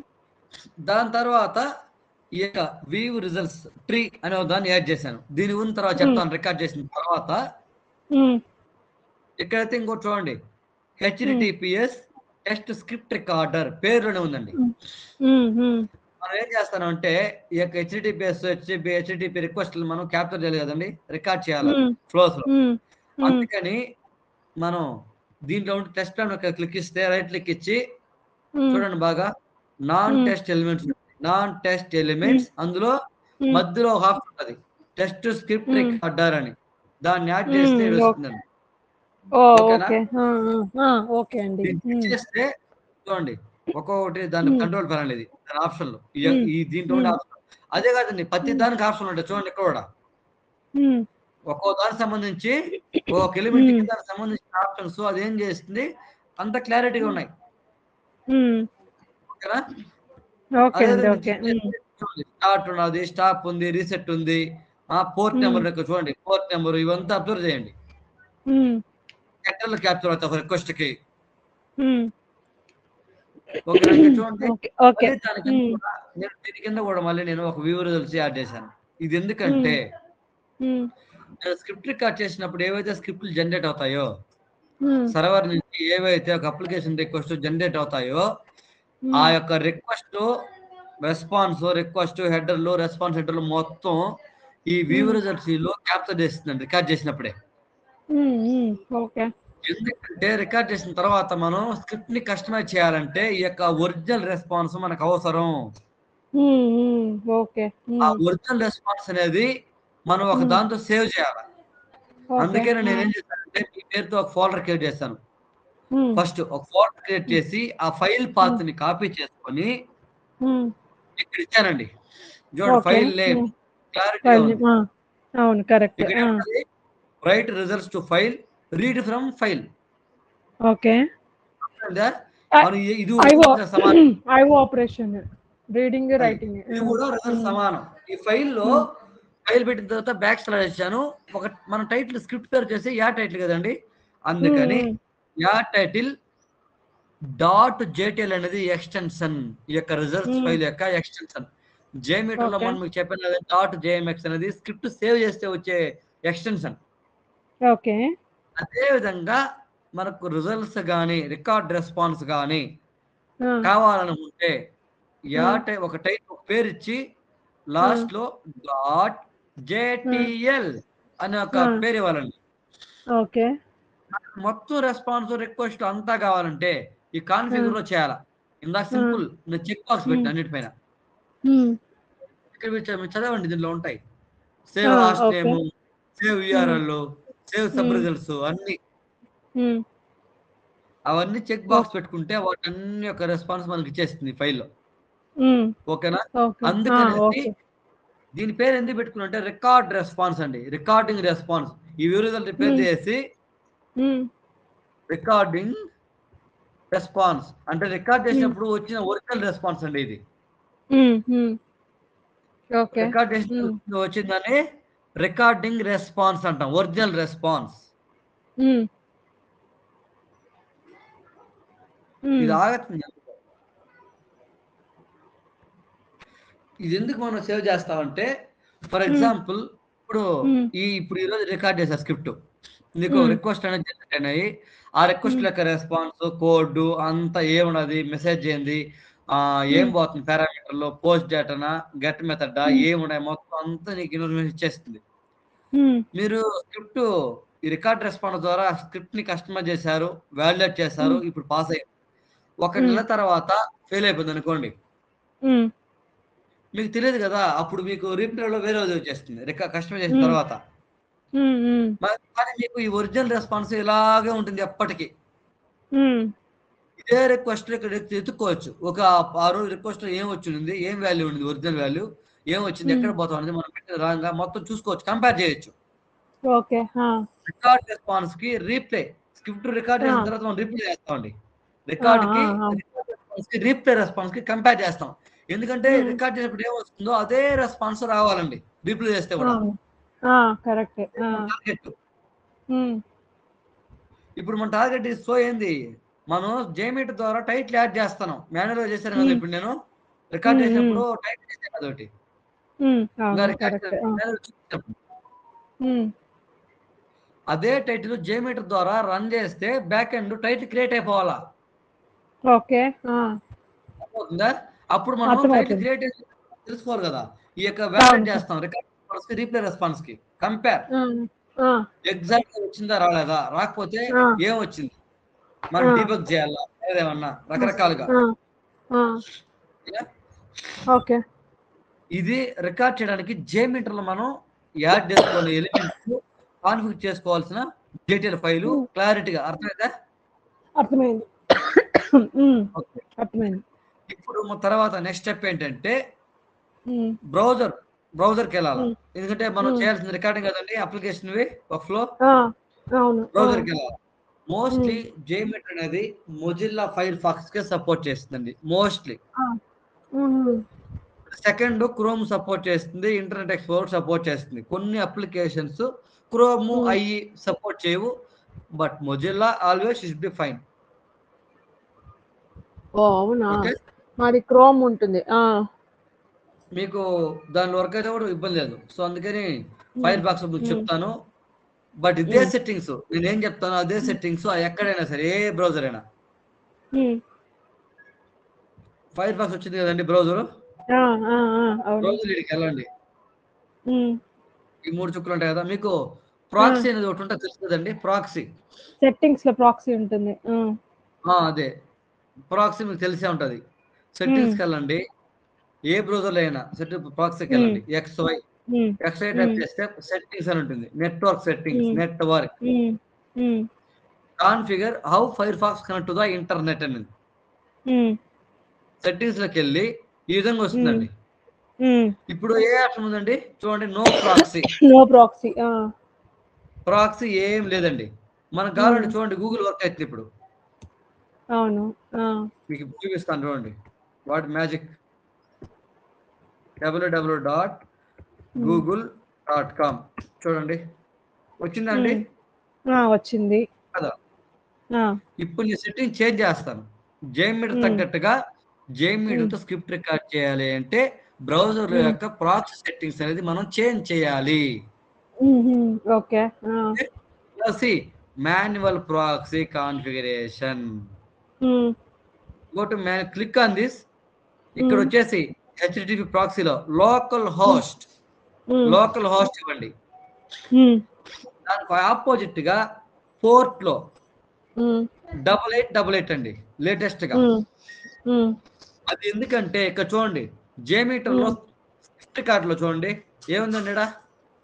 దాని తర్వాత ఈ యొక్క వీవ్ రిజల్ట్స్ ట్రీ అనే ఒక దాన్ని యాడ్ చేశాను దీని ఉన్న తర్వాత చెప్తాను రికార్డ్ చేసిన తర్వాత ఉమ్, ఇక్కడైతే ఇంకోటి చూడండి హెచ్డిటిపిఎస్ టెస్ట్ స్క్రిప్ట్ రికార్డర్ పేరులోనే ఉందండి ఉమ్, ఉమ్, మనం ఏం చేస్తానంటే ఈ యొక్క హెచ్డిటిపిఎస్ హెచ్డిపి హెచ్డిటిపి రిక్వెస్ట్లు మనం క్యాప్చర్ చేయాలి కదండి రికార్డ్ చేయాలి ఉమ్, ఫ్లోస్ లో ఉమ్, ఉమ్, అందుకని మనం దీంట్లో ఉంటే టెస్ట్ ప్లాన్ ఒక క్లిక్ ఇస్తే రైట్ క్లిక్ ఇచ్చి ఉమ్, చూడండి బాగా non Hmm. Test elements non test elements అందులో ఉమ్, మధ్యలో ఒక ఆప్షన్ ఉంటుంది టెస్ట్ స్క్రిప్ట్ Hmm. రికార్డర్ అని దాన్ని యాడ్ చేస్తే Hmm, ఇది okay. వస్తుందండి ఓ ఓకేనా? ఓకే ఆ, ఆ, ఆ, ఓకే అండి దీన్ని ఉమ్, click చేస్తే చూడండి ఒక్కొక్కటి దాని Hmm. కంట్రోల్ ప్యానల్ అనేది దాని ఆప్షన్లు ఈ Hmm. ఈ దీంట్లో ఉండే Hmm. ఆప్షన్ అదే కాదండి ప్రతి Hmm. దానికి ఆప్షన్ ఉంటాయి చూడండి ఇక్కడ కూడా ఉమ్, ఒక్కో దానికి సంబంధించి ఒక ఎలిమెంట్ కి Hmm. దానికి సంబంధించిన ఆప్షన్స్ అది ఏం చేస్తుంది అంత క్లారిటీగా ఉన్నాయి ఉమ్, ఓకేనా ఓకే అండి ఓకే ఉమ్, స్టార్ట్ ఉన్నది స్టాప్ ఉంది రీసెట్ ఉంది ఆ పోర్ట్ Hmm. నెంబర్ యొక్క చూడండి పోర్ట్ నెంబర్ ఇవంతా అబ్జర్వ్ చేయండి ఉమ్, ఎక్కడ క్యాప్చర్ అవుతాయి ఒక రిక్వెస్ట్ కి ఉమ్, ఓకేనా ఇక్కడ చూడండి ఓకే ఓకే మళ్ళీ దాని కింద ఉమ్, కూడా నేను దీని కింద కూడా మళ్ళీ నేను ఒక వ్యూ రిజల్ట్స్ యాడ్ చేశాను ఇది ఎందుకంటే ఉమ్, నేను స్క్రిప్ట్ రికార్డ్ చేసినప్పుడు ఏవైతే స్క్రిప్ట్లు జనరేట్ అవుతాయో ఉమ్, సర్వర్ నుంచి ఏవైతే ఒక అప్లికేషన్ రిక్వెస్ట్ జనరేట్ అవుతాయో ఉమ్, ఆ యొక్క రిక్వెస్ట్ రెస్పాన్స్ రిక్వెస్ట్ హెడర్లు రెస్పాన్స్ హెడర్లు మొత్తం ఈ వ్యూ Hmm. రిజల్ట్స్ లో క్యాప్చర్ చేస్తుందండి రికార్డ్ చేసినప్పుడే ఉమ్, ఉమ్, ఓకే ఎందుకంటే రికార్డ్ చేసిన తర్వాత మనం స్క్రిప్ట్ ని కస్టమైజ్ చేయాలంటే ఈ యొక్క ఒరిజినల్ రెస్పాన్స్ మనకు అవసరం ఉమ్, ఉమ్, ఓకే ఆ ఉమ్, ఒరిజినల్ రెస్పాన్స్ అనేది మనం ఒక Hmm. దాంతో సేవ్ చేయాలి ఓకే అందుకని నేను ఆ, ఏం చేశానంటే మీ పేరుతో ఒక ఫోల్డర్ క్రియేట్ చేశాను ఉమ్, ఫస్ట్ ఒక ఫోల్డర్ క్రియేట్ చేసి ఆ ఫైల్ పాత్ ని కాపీ చేసుకొని ఉమ్, ఇక్కడ ఇచ్చానండి చూడండి okay file name um, clarity file name, ఆ, అవును కరెక్ట్ ఇక్కడ right results to file read from file okay మనం ఇ- ఇది ఐఓ కూడా సమానం ఐఓ ఆపరేషన్ రీడింగ్ రైటింగ్ ఇది కూడా రిజల్ట్ సమానం ఈ ఫైల్లో ఫైల్ పెట్టిన తర్వాత బ్యాక్ స్లాష్ ఇచ్చాను ఒక మన టైటిల్ స్క్రిప్ట్ పేరు చేసి యా టైటిల్ కదండి అందుకని యా టైటిల్ డాట్ జేటిఎల్ అనేది ఎక్స్టెన్షన్ ఈ యొక్క రిజల్ట్స్ Hmm. ఫైల్ యొక్క ఎక్స్టెన్షన్ జేమీటర్ లో Okay. మనం మీకు చెప్పిన డాట్ జేఎంఎక్స్ అనేది స్క్రిప్ట్ సేవ్ చేస్తే వచ్చే ఎక్స్టెన్షన్ ఓకే అదే విధంగా మనకు రిజల్ట్స్ కానీ రికార్డ్ రెస్పాన్స్ కానీ కావాలనుకుంటే యా Hmm. టై ఒక టైప్ ఒక పేరు ఇచ్చి లాస్ట్ లో డాట్ జేటిఎల్ అనే ఒక Hmm. పేరు ఇవ్వాలండి ఓకే మొత్తం రెస్పాన్స్ రిక్వెస్ట్ అంతా కావాలంటే ఈ కాన్ఫిగర్ లో చేయాలా ఇందాక సింపుల్ నేను చెక్ బాక్స్ పెట్టిన Hmm. అన్నిటిపైన ఇక్కడ మీరు చ- మీరు చదవండి దీనిలో ఉంటాయి save Ah, host okay. Name save URL save sub Hmm. Results అన్ని అవన్నీ చెక్ బాక్స్ పెట్టుకుంటే వాటన్ని యొక్క రెస్పాన్స్ మనకి ఇచ్చేస్తుంది ఫైల్లో ఓకేనా ఓకే అందుకనేసి ఓకే దీని పేరు ఎందుకు పెట్టుకున్నంటే రికార్డ్ రెస్పాన్స్ అండి రికార్డింగ్ రెస్పాన్స్ ఈ వ్యూ రిజల్ట్ పేరు Hmm. చేసి రికార్డింగ్ రెస్పాన్స్ అంటే రికార్డ్ చేసినప్పుడు వచ్చిన ఒరిజినల్ రెస్పాన్స్ అండి ఇది ఓకే రికార్డ్ చేసినప్పుడు వచ్చిందని రికార్డింగ్ రెస్పాన్స్ అంటాం ఒరిజినల్ రెస్పాన్స్ ఇది ఆగుతుంది ఇది ఎందుకు మనం సేవ్ చేస్తామంటే ఫర్ ఎగ్జాంపుల్ ఇప్పుడు Hmm. ఈ ఇప్పుడు ఈరోజు రికార్డ్ చేసా స్క్రిప్ట్ నీకు Hmm. రిక్వెస్ట్ అనేది జనరేట్ అయినాయి ఆ రిక్వెస్ట్ యొక్క రెస్పాన్స్ కోడ్ అంతా ఏమున్నది మెసేజ్ ఏంది ఆ ఏం Hmm. పోతుంది పారామీటర్ లో పోస్ట్ డేటానా గెట్ మెథడ్ Hmm. ఏమున్నాయి మొత్తం అంతా నీకు ఇన్ఫర్మేషన్ ఇచ్చేస్తుంది ఉమ్, మీరు స్క్రిప్ట్ ఈ రికార్డ్ రెస్పాన్స్ ద్వారా స్క్రిప్ట్ ని కస్టమైజ్ చేశారు వాల్యుయేట్ చేశారు Hmm. ఇప్పుడు పాస్ అయ్యింది ఒక Hmm. నెల తర్వాత ఫెయిల్ అయిపోయింది అనుకోండి ఉమ్, మీకు తెలియదు కదా అప్పుడు మీకు రిప్లై లో వేరే వచ్చేస్తుంది రికా కస్టమైజ్ చేసిన Hmm. తర్వాత ఉమ్, ఉమ్, మరి కానీ మీకు ఈ ఒరిజినల్ రెస్పాన్స్ ఇలాగే ఉంటుంది ఎప్పటికీ ఉమ్, ఇదే రిక్వెస్ట్ ఇక్కడ ఎత్తు- ఎత్తుక్కోవచ్చు ఒక ఆ రోజు రిక్వెస్ట్ ఏం వచ్చింది ఏం వాల్యూ ఉంది ఒరిజినల్ వాల్యూ ఏం వచ్చింది Hmm. ఎక్కడ పోతా ఉంది మనం పెట్టిన రాంగ్ మొత్తం చూసుకోవచ్చు కంపేర్ చేయొచ్చు ఓకే ఆ, రికార్డ్ రెస్పాన్స్ కి రీప్లే స్క్రిప్ట్ రికార్డ్ చేసిన Ah. తర్వాత మనం రీప్లే చేస్తామండి రికార్డ్ కి Ah, ah, ah. రెస్పాన్స్ కి రీప్లే రెస్పాన్స్ కి కంపేర్ చేస్తాం ఎందుకంటే Hmm. రికార్డ్ చేసినప్పుడు ఏం వస్తుందో అదే రెస్పాన్స్ రావాలండి రీప్లే చేస్తే కూడా ఆ, కరెక్టే ఆ, టార్గెట్ ఉమ్, ఇప్పుడు మన టార్గెట్ సో ఏంది మనం జేమీట్ ద్వారా టైటిల్ యాడ్ చేస్తాను మాన్యువల్ చేశాను కదా Hmm. ఇప్పుడు నేను రికార్డ్ Hmm, చేసినప్పుడు టైటిల్ చేశాను అదొకటి ఉమ్, ఇంకా అవును, రికార్డ్ కరెక్టే ఆ, manual చూపించాను. ఉమ్, అదే టైటిల్ జేమీటర్ ద్వారా రన్ చేస్తే బ్యాక్ ఎండ్ టైటిల్ క్రియేట్ అయిపోవాలా ఓకే ఆ, అర్థమవుతుందా అప్పుడు మనం అర్థమవుతుంది. టైటిల్ క్రియేట్ తెలుసుకోవాలి కదా ఈ యొక్క వ్యాలిడ్ అవును. చేస్తాం రికార్డ్ రెస్పాన్స్ కి రీప్లే రెస్పాన్స్ కి కంపేర్ ఆ, ఆ, ఎగ్జాక్ట్ వచ్చిందా రాలేదా రాకపోతే ఆ. ఏం వచ్చింది మనం ఆ. డీబక్ చేయాలా ఏదేమన్నా రకరకాలుగా ఆ, ఆ, Yeah? ఓకే ఇది రికార్డ్ చేయడానికి జేమీటర్ లో మనం యాడ్ చేసుకునే ఎలిమెంట్స్ కాన్ఫిగర్ చేసుకోవాల్సిన డీటెయిల్ ఫైలు Hmm. క్లారిటీగా అర్థమైందా అర్థమైంది ఉమ్, ఓకే అర్థమైంది ఇప్పుడు మన తర్వాత నెక్స్ట్ స్టెప్ ఏంటంటే ఉమ్, బ్రౌజర్ బ్రౌజర్ కి వెళ్ళాలి Hmm. ఎందుకంటే మనం Hmm. చేయాల్సిన రికార్డింగ్ కదండి అప్లికేషన్ వర్క్ ఫ్లో ఆ, అవును ఆ, బ్రౌజర్ కి వెళ్ళాలి మోస్ట్లీ జేమీటర్ అనేది మొజిల్లా ఫైర్ ఫాక్స్ కి సపోర్ట్ చేస్తుందండి mostly um, second Chrome support చేస్తుంది ఇంటర్నెట్ ఎక్స్ప్లోరర్ సపోర్ట్ చేస్తుంది కొన్ని అప్లికేషన్స్ క్రోమ్ Hmm. అయ్యి సపోర్ట్ చేయవు but Mozilla always is be fine ఓ అవునా ఓకే మాది క్రోమ్ ఉంటుంది ఆ మీకు దాని వర్క్ అయితే కూడా ఇబ్బంది లేదు సో అందుకని ఫైర్ బాక్స్ చెప్తాను బట్ ఇదే Hmm. సెట్టింగ్స్ నేను ఏం చెప్తాను అదే సెట్టింగ్స్ ఎక్కడైనా సరే ఏ బ్రౌజర్ అయినా ఉమ్, ఫైర్ బాక్స్ వచ్చింది కదండి బ్రౌజర్ ఆ, ఆ, ఆ, అవును బ్రౌజర్ ఇడికి వెళ్ళండి ఉమ్, ఈ మూడు చుక్కలు ఉంటాయి కదా మీకు ప్రాక్సీ అనేది ఒకటి ఉంటుంది తెలుసు కదండి ప్రాక్సీ సెట్టింగ్స్ లో ప్రాక్సీ ఉంటుంది ఆ, అదే ప్రాక్సీ మీకు తెలిసే ఉంటది సెట్టింగ్స్ కి వెళ్ళండి ఏ బ్రౌజర్ లో అయినా సెట్టింగ్ ప్రాక్సీకి వెళ్ళండి X Y um, X Y type Hmm. చేస్తే సెట్టింగ్స్ అని ఉంటుంది network settings Hmm. Network um, um, configure how Firefox connect to the Internet అనేది ఉమ్, సెట్టింగ్స్ లోకి వెళ్ళి ఈ విధంగా వస్తుందండి ఉమ్. ఇప్పుడు ఏ ఆప్షన్ ఉందండి చూడండి no proxy no proxy ah, proxy ఏం లేదండి మనకు కావాలంటే చూడండి గూగుల్ వర్క్ అవుతుంది ఇప్పుడు అవును ఆ, మీకు చూపిస్తాను చూడండి what magic WW dot Google dot com చూడండి వచ్చిందండి ఆ, వచ్చింది కదా ఆ, ఇప్పుడు నేను సెట్టింగ్ చేంజ్ చేస్తాను జేమీడ్ Hmm. తగ్గట్టుగా జేమీడ్ తో స్క్రిప్ట్ రికార్డ్ చేయాలి అంటే బ్రౌజర్ Hmm. యొక్క ప్రాక్సీ సెట్టింగ్స్ అనేది మనం చేంజ్ చేయాలి um, um, okay ah, manual proxy configuration um, go to man click on this ఇక్కడ Hmm. వచ్చేసి హెచ్డిటిపి ప్రాక్సీలో local host um, local host ఇవ్వండి ఉమ్, దానికి ఆపోజిట్ గా పోర్ట్ లో um, double eight double eight అండి లేటెస్ట్ గా ఉమ్, ఉమ్, అది ఎందుకంటే ఇక్కడ చూడండి జేమీటర్ లో స్క్రిప్ట్ కార్డ్ లో చూడండి ఏముందండి ఈడ?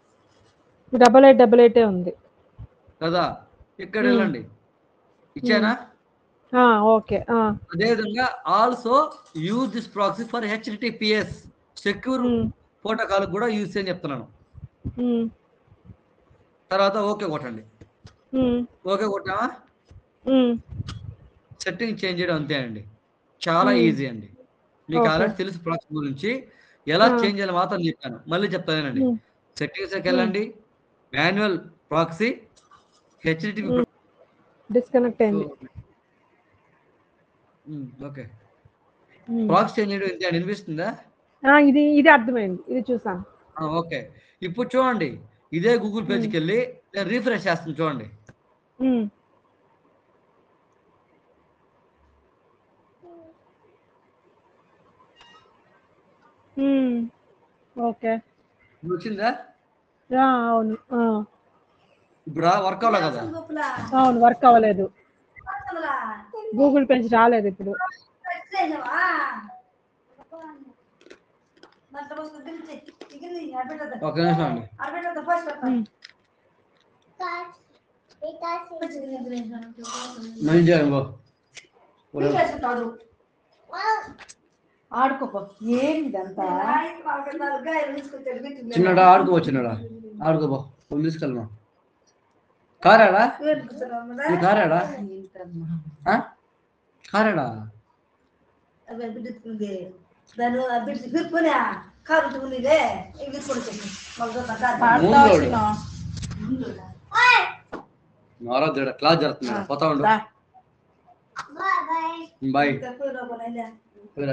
డబల్ ఎయిట్ డబల్ ఎయిటే ఉంది కదా ఇక్కడ Hmm. వెళ్ళండి ఇచ్చానా ఆ, ఓకే ఆ, అదే విధంగా also use this proxy for HTTPS secure um, protocol కూడా యూజ్ చేయని చెప్తున్నాను ఉమ్, తర్వాత ఓకే కొట్టండి ఉమ్, ఓకే కొట్టామా ఉమ్, సెట్టింగ్ చేంజ్ చేయడం అంతే అండి చాలా Hmm. ఈజీ అండి మీకు Okay. ఆల్రెడీ తెలుసు ప్రాక్సీ గురించి ఎలా Ah. చేంజ్ చేయాలి మాత్రం చెప్పాను మళ్ళీ చెప్తానండి ఉమ్, సెట్టింగ్స్ వెళ్ళండి manual proxy HTTP Hmm. Disconnect అయింది ఓకే ఉమ్. ప్రాక్సీ చేంజ్ చేయడం ఇంతే అండి వినిపిస్తుందా ఆ, ఇది ఇది అర్థమైంది ఇది చూసాను ఓకే ఇప్పుడు చూడండి ఇదే గూగుల్ పేజ్కి Hmm. వెళ్ళి నేను రీఫ్రెష్ చేస్తాను చూడండి ఉమ్. ఉమ్. ఓకే ఇప్పుడు వచ్చిందా ఆ, అవును ఆ. ఇప్పుడు వర్క్ అవ్వలే కదా అవును వర్క్ అవ్వలేదు గూగుల్ పెంచి రాలేదు ఇప్పుడు ఒక నిమిషం అండి ఉమ్. మంచిగా ఇగో. ఆడుకోపో ఏంటంతా చిన్నడా ఆడుకోబో చిన్నడా ఆడుకోబో కొన్ని తీసుకెళ్ళమా కారాడా నీ కారాడా ఆ? కారాడా దాని బిడ్డ తిరుపునే కారు ఉన్నదే ఇది మూడోడు మారద్దు క్లాస్ జరుగుతుంది పోతా ఉండు బాయ్ పోయిరా.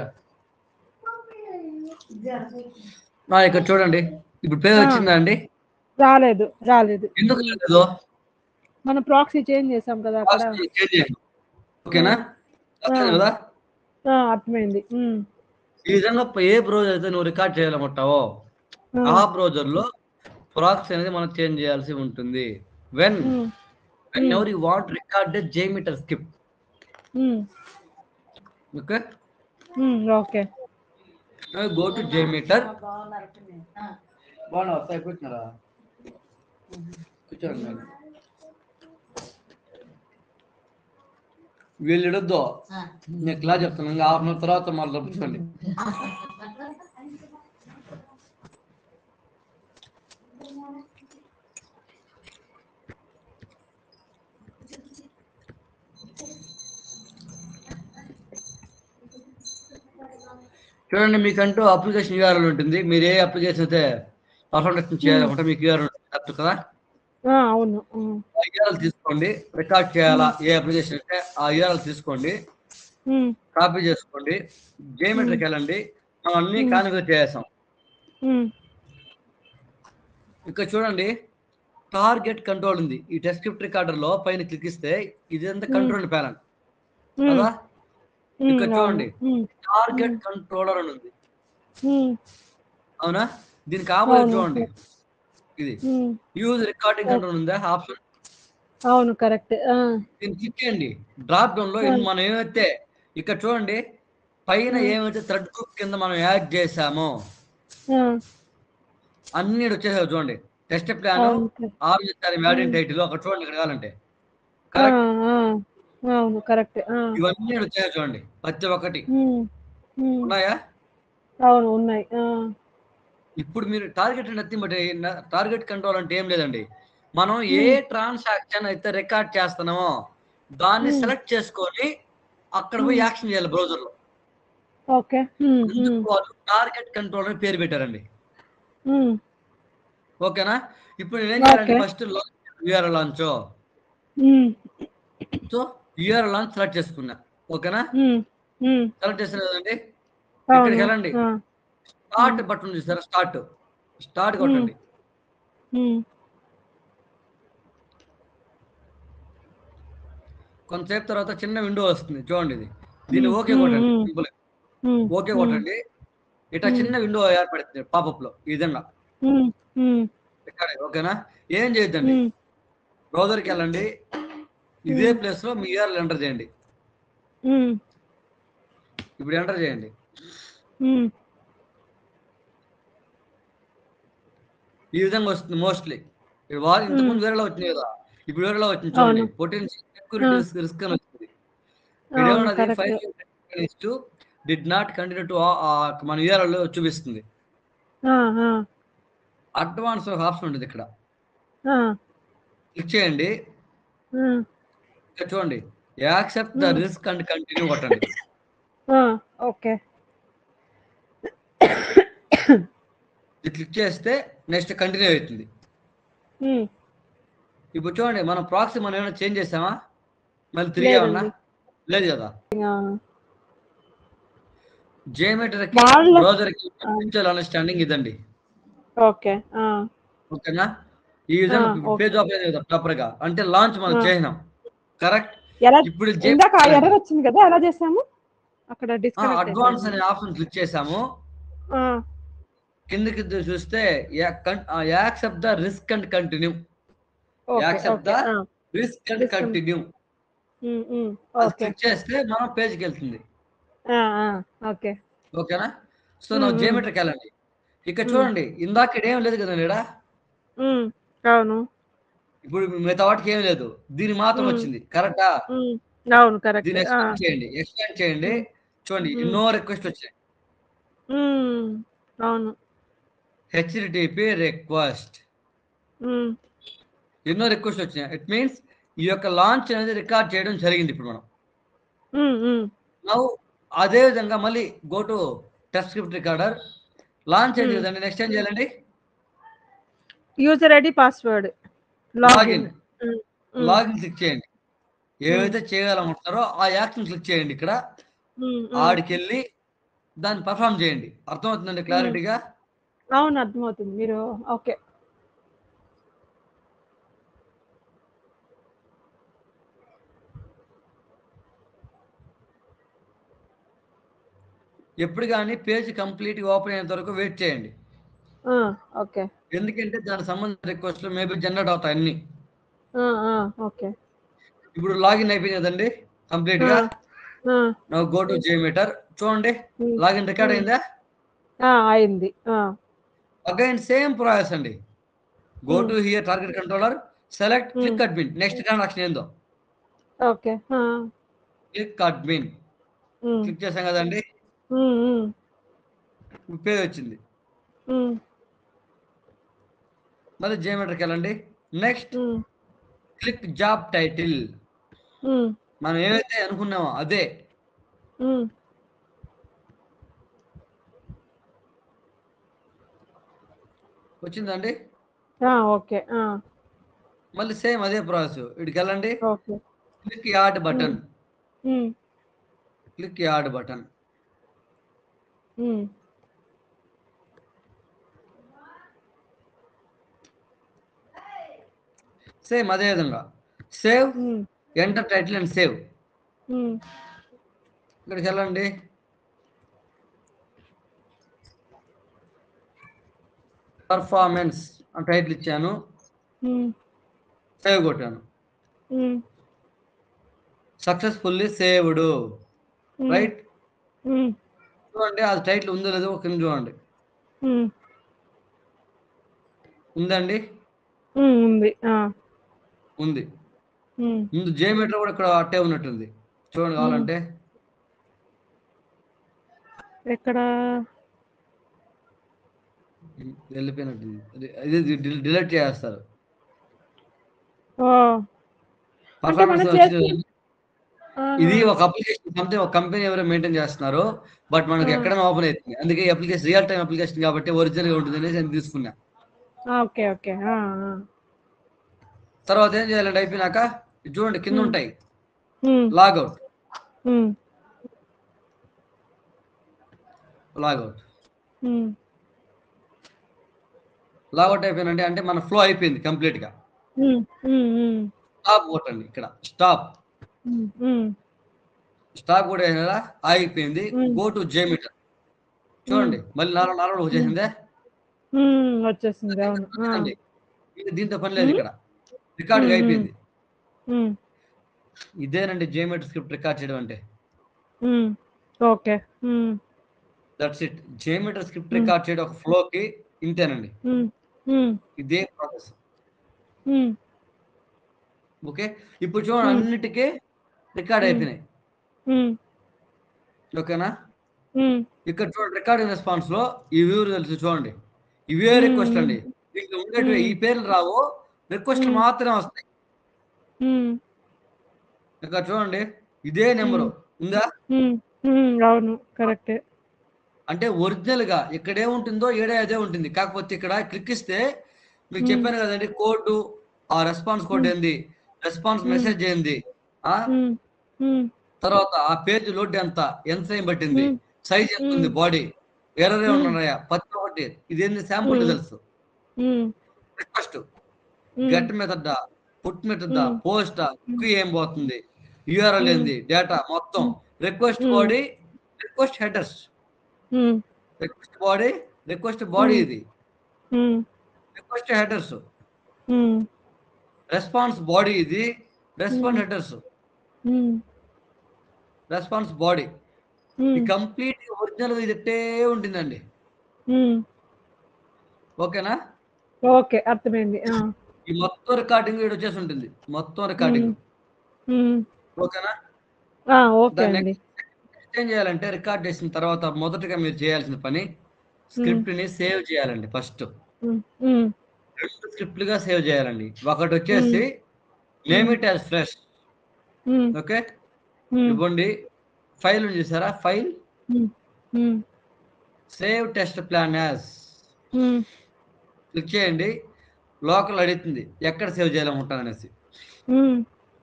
ఆ, ఇక్కడ చూడండి ఇప్పుడు పేరు వచ్చిందా అండి రాలేదు రాలేదు ఎందుకు లేదు మనం ప్రాక్సీ చేంజ్ చేసాం కదా అక్కడ చేంజ్ చేయండి. ఓకేనా అర్థమైంది కదా ఆ, అర్థమైంది ఉమ్. ఈ విధంగా ఏ బ్రౌజర్ అయితే నువ్వు రికార్డ్ చేయాలనుకుంటావో ఉమ్. ఆ బ్రౌజర్ లో ప్రాక్సీ అనేది మనం చేంజ్ చేయాల్సి ఉంటుంది when um. Whenever you want record JMeter skip um. Okay um, okay go to JMeter బాగున్నారు బాగా వస్తాయి కూర్చున్నారా కూర్చోండి మరి. వీళ్ళు ఇడొద్దు నేను క్లాస్ చెప్తాను ఇంకా హాఫ్ అన్ అవర్ తర్వాత మళ్ళీ రప్పించుకోండి చూడండి మీకంటూ అప్లికేషన్ యూఆర్ఎల్ ఉంటుంది మీరు ఏ అప్లికేషన్ అయితే పర్ఫార్మెన్స్ చేయాలనుకుంటే మీకు యూఆర్ఎల్ ఉంటుంది కదా ఆ, అవును ఉమ్. ఆ యూఆర్ఎల్ తీసుకోండి రికార్డ్ చేయాలా ఏ అప్లికేషన్ అయితే ఆ యూఆర్ఎల్ తీసుకోండి ఉమ్. కాపీ చేసుకోండి జేమెట్రీకి వెళ్ళండి మనం అన్ని కాన్ఫిగర్ చేసాం ఉమ్. ఇక్కడ చూడండి టార్గెట్ కంట్రోల్ ఉంది ఈ టెస్ట్ స్క్రిప్ట్ రికార్డర్ లో పైన క్లిక్ ఇస్తే ఇదంతా కంట్రోల్ ప్యానల్ ఉమ్. కదా ఉమ్, ఇక్కడ అవును. చూడండి ఉమ్. టార్గెట్ కంట్రోలర్ అని ఉంది ఉమ్. అవునా దీనికి ఆపోజిట్ అవును. చూడండి ఇది ఉమ్. యూజ్ రికార్డింగ్ కంట్రోల్ ఉందా ఆప్షన్ అవును కరెక్ట్ ఆ. దీన్ని క్లిక్ చేయండి డ్రాప్ డౌన్ లో Hmm. మనం ఏమైతే ఇక్కడ చూడండి పైన Hmm. ఏమైతే థ్రెడ్ గ్రూప్ కింద మనం యాడ్ చేసామో ఆ. అన్ని ఈడ వచ్చేసాయి చూడండి టెస్ట్ ప్లాన్ అవును ఆబ్జెక్ట్ యాడ్ ఇన్ టైటిల్ అక్కడ చూడండి ఇక్కడ కావాలంటే ఆ, కరెక్ట్ ఆ. అవును కరెక్ట్ ఆ. ఇవన్నీ ఈడ వచ్చాయి చూడండి ప్రతి ఒక్కటి ఉమ్. ఉమ్. ఉన్నాయా అవును ఉన్నాయి ఆ. ఇప్పుడు మీరు target nothing but target control అంటే ఏం లేదండి మనం ఏ ట్రాన్సాక్షన్ అయితే రికార్డ్ చేస్తున్నామో దాన్ని Hmm. సెలెక్ట్ చేసుకొని అక్కడ పోయి యాక్షన్ చేయాలి బ్రౌజర్ లో ఓకే ఉమ్. ఉమ్. అందుకు వాళ్ళు టార్గెట్ కంట్రోల్ అని పేరు పెట్టారండి ఉమ్. ఓకేనా ఇప్పుడు నేనేం చేయాలంటే Okay. First your launch um. So your launch select చేసుకున్నా ఓకేనా ఉమ్. ఉమ్. సెలెక్ట్ చేసిన కదండి అవును. ఇక్కడికి వెళ్ళండి ఆ. స్టార్ట్ బటన్ చూసారా స్టార్ట్ స్టార్ట్ కొట్టండి ఉమ్. కొంతసేపు తర్వాత చిన్న విండో వస్తుంది చూడండి ఇది దీన్ని Hmm. ఓకే Hmm, కొట్టండి hmm. Simple um. ఓకే ఉమ్. కొట్టండి ఇట్లా Hmm. చిన్న విండో ఏర్పడుతుంది పాపప్ లో ఈ విధంగా ఉమ్. ఉమ్. ఇక్కడ ఓకేనా ఏం చేయొద్దండి ఉమ్. బ్రౌజర్ కి వెళ్ళండి ఇదే ప్లేస్ లో మీ ఇయర్ ఎంటర్ చేయండి ఉమ్. ఇప్పుడు ఎంటర్ చేయండి ఉమ్. ఈ విధంగా వస్తుంది మోస్ట్లీ ఇప్పుడు వారు ఇంతకుముందు వేరేలా వచ్చింది కదా ఇప్పుడు వేరేలా వచ్చింది చూడండి అవును. పొటెన్షియల్ సెక్యూరిటీ రిస్క్ అని వచ్చింది అవును ఇదేమన్నది correct five to did not continue to మన URL లో చూపిస్తుంది ఆ, ఆ, అడ్వాన్స్ ఒక ఆప్షన్ ఉంటుంది ఇక్కడ ఆ, క్లిక్ చేయండి ఆ, ఇక్కడ చూడండి accept the Hmm. Risk and continue కొట్టండి ఆ, ఓకే ఇది క్లిక్ చేస్తే నెక్స్ట్ కంటిన్యూ అవుతుంది ఉమ్. ఇప్పుడు చూడండి మనం ప్రాక్సీ మనం ఏమైనా చేంజ్ చేసామా మళ్ళీ తిరిగి ఏమన్నా లేదండి. లేదు కదా ఆ, జేమీటర్ కి వాళ్ళ- బ్రౌజర్ కి అండర్స్టాండింగ్ ఇదండి ఓకే ఆ, ఓకేనా ఈ విధంగా ఆ, ఓకే. పేజ్ ఓపెన్ చేద్దాం ప్రాపర్ గా అంటే లాంచ్ మనం ఆ. చేసినాం కరెక్ట్ ఎలా ఇప్పుడు ఇందాక ఎర్రర్ వచ్చింది కదా ఎలా చేసాము అక్కడ డిస్కనెక్ట్ అడ్వాన్స్ అనే ఆప్షన్ క్లిక్ చేసాము కిందకి చూస్తే accept the risk and continue accept the risk and Risk and- continue అది ఓకే క్లిక్ చేస్తే మనం పేజ్కి వెళ్తుంది ఓకే ఓకేనా సో నా మ్మ్, మ్మ్. జియోమెట్రిక్ వెళ్ళండి ఇక్కడ మ్మ్. చూడండి ఇందాక ఇక్కడ ఏం లేదు కదండి ఇక్కడ అవును ఇప్పుడు మిగతా వాటికి ఏం లేదు దీని మాత్రం మ్మ్. వచ్చింది కరెక్టా ఉమ్, అవును కరెక్ట్ దీన్ని ఎక్స్ప్లెయిన్ చేయండి ఎక్స్ప్లెయిన్ చేయండి చూడండి మ్మ్. ఎన్నో రిక్వెస్ట్ వచ్చాయి అవును హెచ్డిటిపి రిక్వెస్ట్ ఉమ్, ఎన్నో రిక్వెస్ట్ వచ్చినాయి ఇట్ మీన్స్ ఈ యొక్క లాంచ్ అనేది రికార్డ్ చేయడం జరిగింది ఇప్పుడు మనం ఉమ్, ఉమ్, నౌ అదే విధంగా మళ్ళీ go to test script recorder launch అయింది Hmm. కదండి నెక్స్ట్ ఏం చేయాలండి user ID password login login login click చేయండి ఏవైతే చేయాలనుకుంటున్నారో ఆ యాక్షన్ క్లిక్ చేయండి ఇక్కడ ఆడికి వెళ్ళి దాన్ని పర్ఫామ్ చేయండి అర్థమవుతుందండి క్లారిటీగా అవును అర్థమవుతుంది మీరు ఓకే ఎప్పుడు కానీ పేజ్ కంప్లీట్ గా ఓపెన్ అయ్యేంత వరకు వెయిట్ చేయండి ఓకే ఎందుకంటే దానికి సంబంధించిన రిక్వెస్ట్లు మేబీ జనరేట్ అవుతాయి అన్ని ఓకే ఇప్పుడు లాగిన్ అయిపోయింది కదండి కంప్లీట్ గా గో టు జియోమీటర్ చూడండి లాగిన్ రికార్డ్ అయిందా అయింది అగైన్ సేమ్ ప్రాసెస్ అండి go Hmm. To here target controller select Hmm. Click admin next transaction ఏందో ఓకే క్లిక్ అడ్మిన్ క్లిక్ చేసాం కదండి పేజ్ వచ్చింది మళ్ళీ జియోమెట్రీకి వెళ్ళండి నెక్స్ట్ క్లిక్ జాబ్ టైటిల్ మనం ఏవైతే అనుకున్నామో అదే వచ్చిందండి ఓకే మళ్ళీ సేమ్ అదే ప్రాసెస్ ఇక్కడికి వెళ్ళండి okay click add button click add button same అదే విధంగా save enter title and save ఇక్కడికి వెళ్ళండి పర్ఫార్మెన్స్ అని టైటిల్ ఇచ్చాను సేవ్ కొట్టాను సక్సెస్ఫుల్లీ సేవ్డ్ రైట్ చూడండి అది టైటిల్ ఉందో లేదో ఒక నిమిషం చూడండి ఉందండి ఉంది ఉంది ముందు జేమీటర్ కూడా ఇక్కడ అట్టే ఉన్నట్టుంది చూడండి కావాలంటే ఎక్కడ వెళ్ళిపోయినట్టుంది ఇది- ఇది డిలీట్ చేస్తారు ఓ పర్ఫార్మెన్స్ మనం వచ్చింది చేసి- కదండి. ఇది ఒక అప్లికేషన్ సంథింగ్ ఒక కంపెనీ ఎవరో మెయింటైన్ చేస్తున్నారు బట్ మనకి ఆ. ఎక్కడైనా ఓపెన్ అవుతుంది అందుకే అప్లికేషన్ రియల్ టైం అప్లికేషన్ కాబట్టి ఒరిజినల్ గా ఉంటుంది అనేసి నేను తీసుకున్నా ఓకే ఓకే తర్వాత ఏం చేయాలంటే అయిపోయినాక ఇది చూడండి కింద Hmm. ఉంటాయి లాగౌట్ లాగౌట్ లాగౌట్ అయిపోయినంటే అంటే మన ఫ్లో అయిపోయింది కంప్లీట్ గా స్టాప్ కొట్టండి ఇక్కడ స్టాప్ స్టాప్ కూడా అయినా ఆగిపోయింది Hmm. గో టు జేమీటర్ చూడండి మళ్ళీ నాలుగు నాలుగు వచ్చేసిందే వచ్చేసింది అవును ఆ. చూడండి. ఇది దీంతో పని లేదు Hmm. ఇక్కడ రికార్డ్ Hmm, అయిపోయింది ఉమ్, ఇదేనండి జేమీటర్ స్క్రిప్ట్ రికార్డ్ చేయడం అంటే um, okay um, that's it JMeter script Hmm. Record చేయడం ఒక ఫ్లో కి ఇంతేనండి ఉమ్, ఉమ్, ఇదే ప్రాసెస్ ఉమ్, ఓకే ఇప్పుడు చూడండి Hmm. అన్నిటికీ రికార్డ్ Hmm. అయిపోయినాయి ఉమ్, ఓకేనా ఉమ్, ఇక్కడ చూడండి రికార్డింగ్ రెస్పాన్స్ లో ఈ వ్యూ తెలుసు చూడండి ఇవే Hmm. రిక్వెస్ట్ అండి దీంట్లో ఉండేటివి Hmm. ఈ పేర్లు రావు రిక్వెస్ట్ Hmm. మాత్రమే వస్తాయి ఉమ్, ఇక్కడ చూడండి ఇదే నెంబరు ఉందా ఉమ్, ఉమ్, అవును కరెక్టే అంటే ఒరిజినల్ గా ఇక్కడ ఏముంటుందో ఏడే అదే ఉంటుంది కాకపోతే ఇక్కడ క్లిక్ ఇస్తే మీకు Hmm. చెప్పాను కదండి కోడ్ ఆ రెస్పాన్స్ కోడ్ Hmm. ఏంది రెస్పాన్స్ Hmm. మెసేజ్ ఏంది ఆ ఉమ్, ఉమ్, తర్వాత ఆ పేజ్ లోడ్ ఎంత ఎంత టైం పట్టింది Hmm. సైజ్ ఎంత ఉంది Hmm. Body ఎర్రరే Hmm. ఉన్నాయా ప్రతి ఒక్కటి ఇదేంది sample Hmm. Results um, request um, get method put method Hmm. Post cookie ఏం పోతుంది యూఆర్ఎల్ Hmm. ఏంది డేటా మొత్తం request Hmm. Body request headers um, request body request body Hmm. ఇది um, request headers um, response body ఇది response Hmm. Headers um, response body ఈ um, complete original ఇది ఇట్టే ఉంటుందండి ఉమ్. ఓకేనా ఓకే అర్థమైంది ఆ, ఈ మొత్తం రికార్డింగ్ ఇక్కడ వచ్చేసి ఉంటుంది మొత్తం రికార్డింగ్ ఉమ్, ఓకేనా ఆ, ఓకే దాన్ని అండి ఏం చేయాలంటే రికార్డ్ చేసిన తర్వాత మొదటగా మీరు చేయాల్సిన పని స్క్రిప్ట్ ని సేవ్ చేయాలండి ఫస్ట్ ఉమ్, ఉమ్, రెండు స్క్రిప్ట్లుగా సేవ్ చేయాలండి ఒకటి వచ్చేసి name it as fresh um, okay um, ఇవ్వండి ఫైల్ ఉంది చూసారా file um, um, save test plan as um, click చేయండి లోకల్ అడుగుతుంది ఎక్కడ సేవ్ చేయాలనుకుంటాను అనేసి ఉమ్,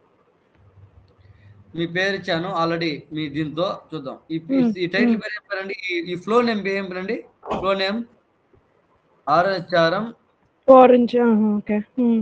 మీ పేరు ఇచ్చాను ఆల్రెడీ మీ దీంతో చూద్దాం ఈ Hmm. ఈ టైటిల్ Hmm. పేరు ఏం పేరండి ఈ- ఈ ఫ్లో నేమ్ ఏం పేరండి ఫ్లో నేమ్ ఆర్హెచ్ఆర్ఎం ఆరెంజ్ ఆహా, okay um,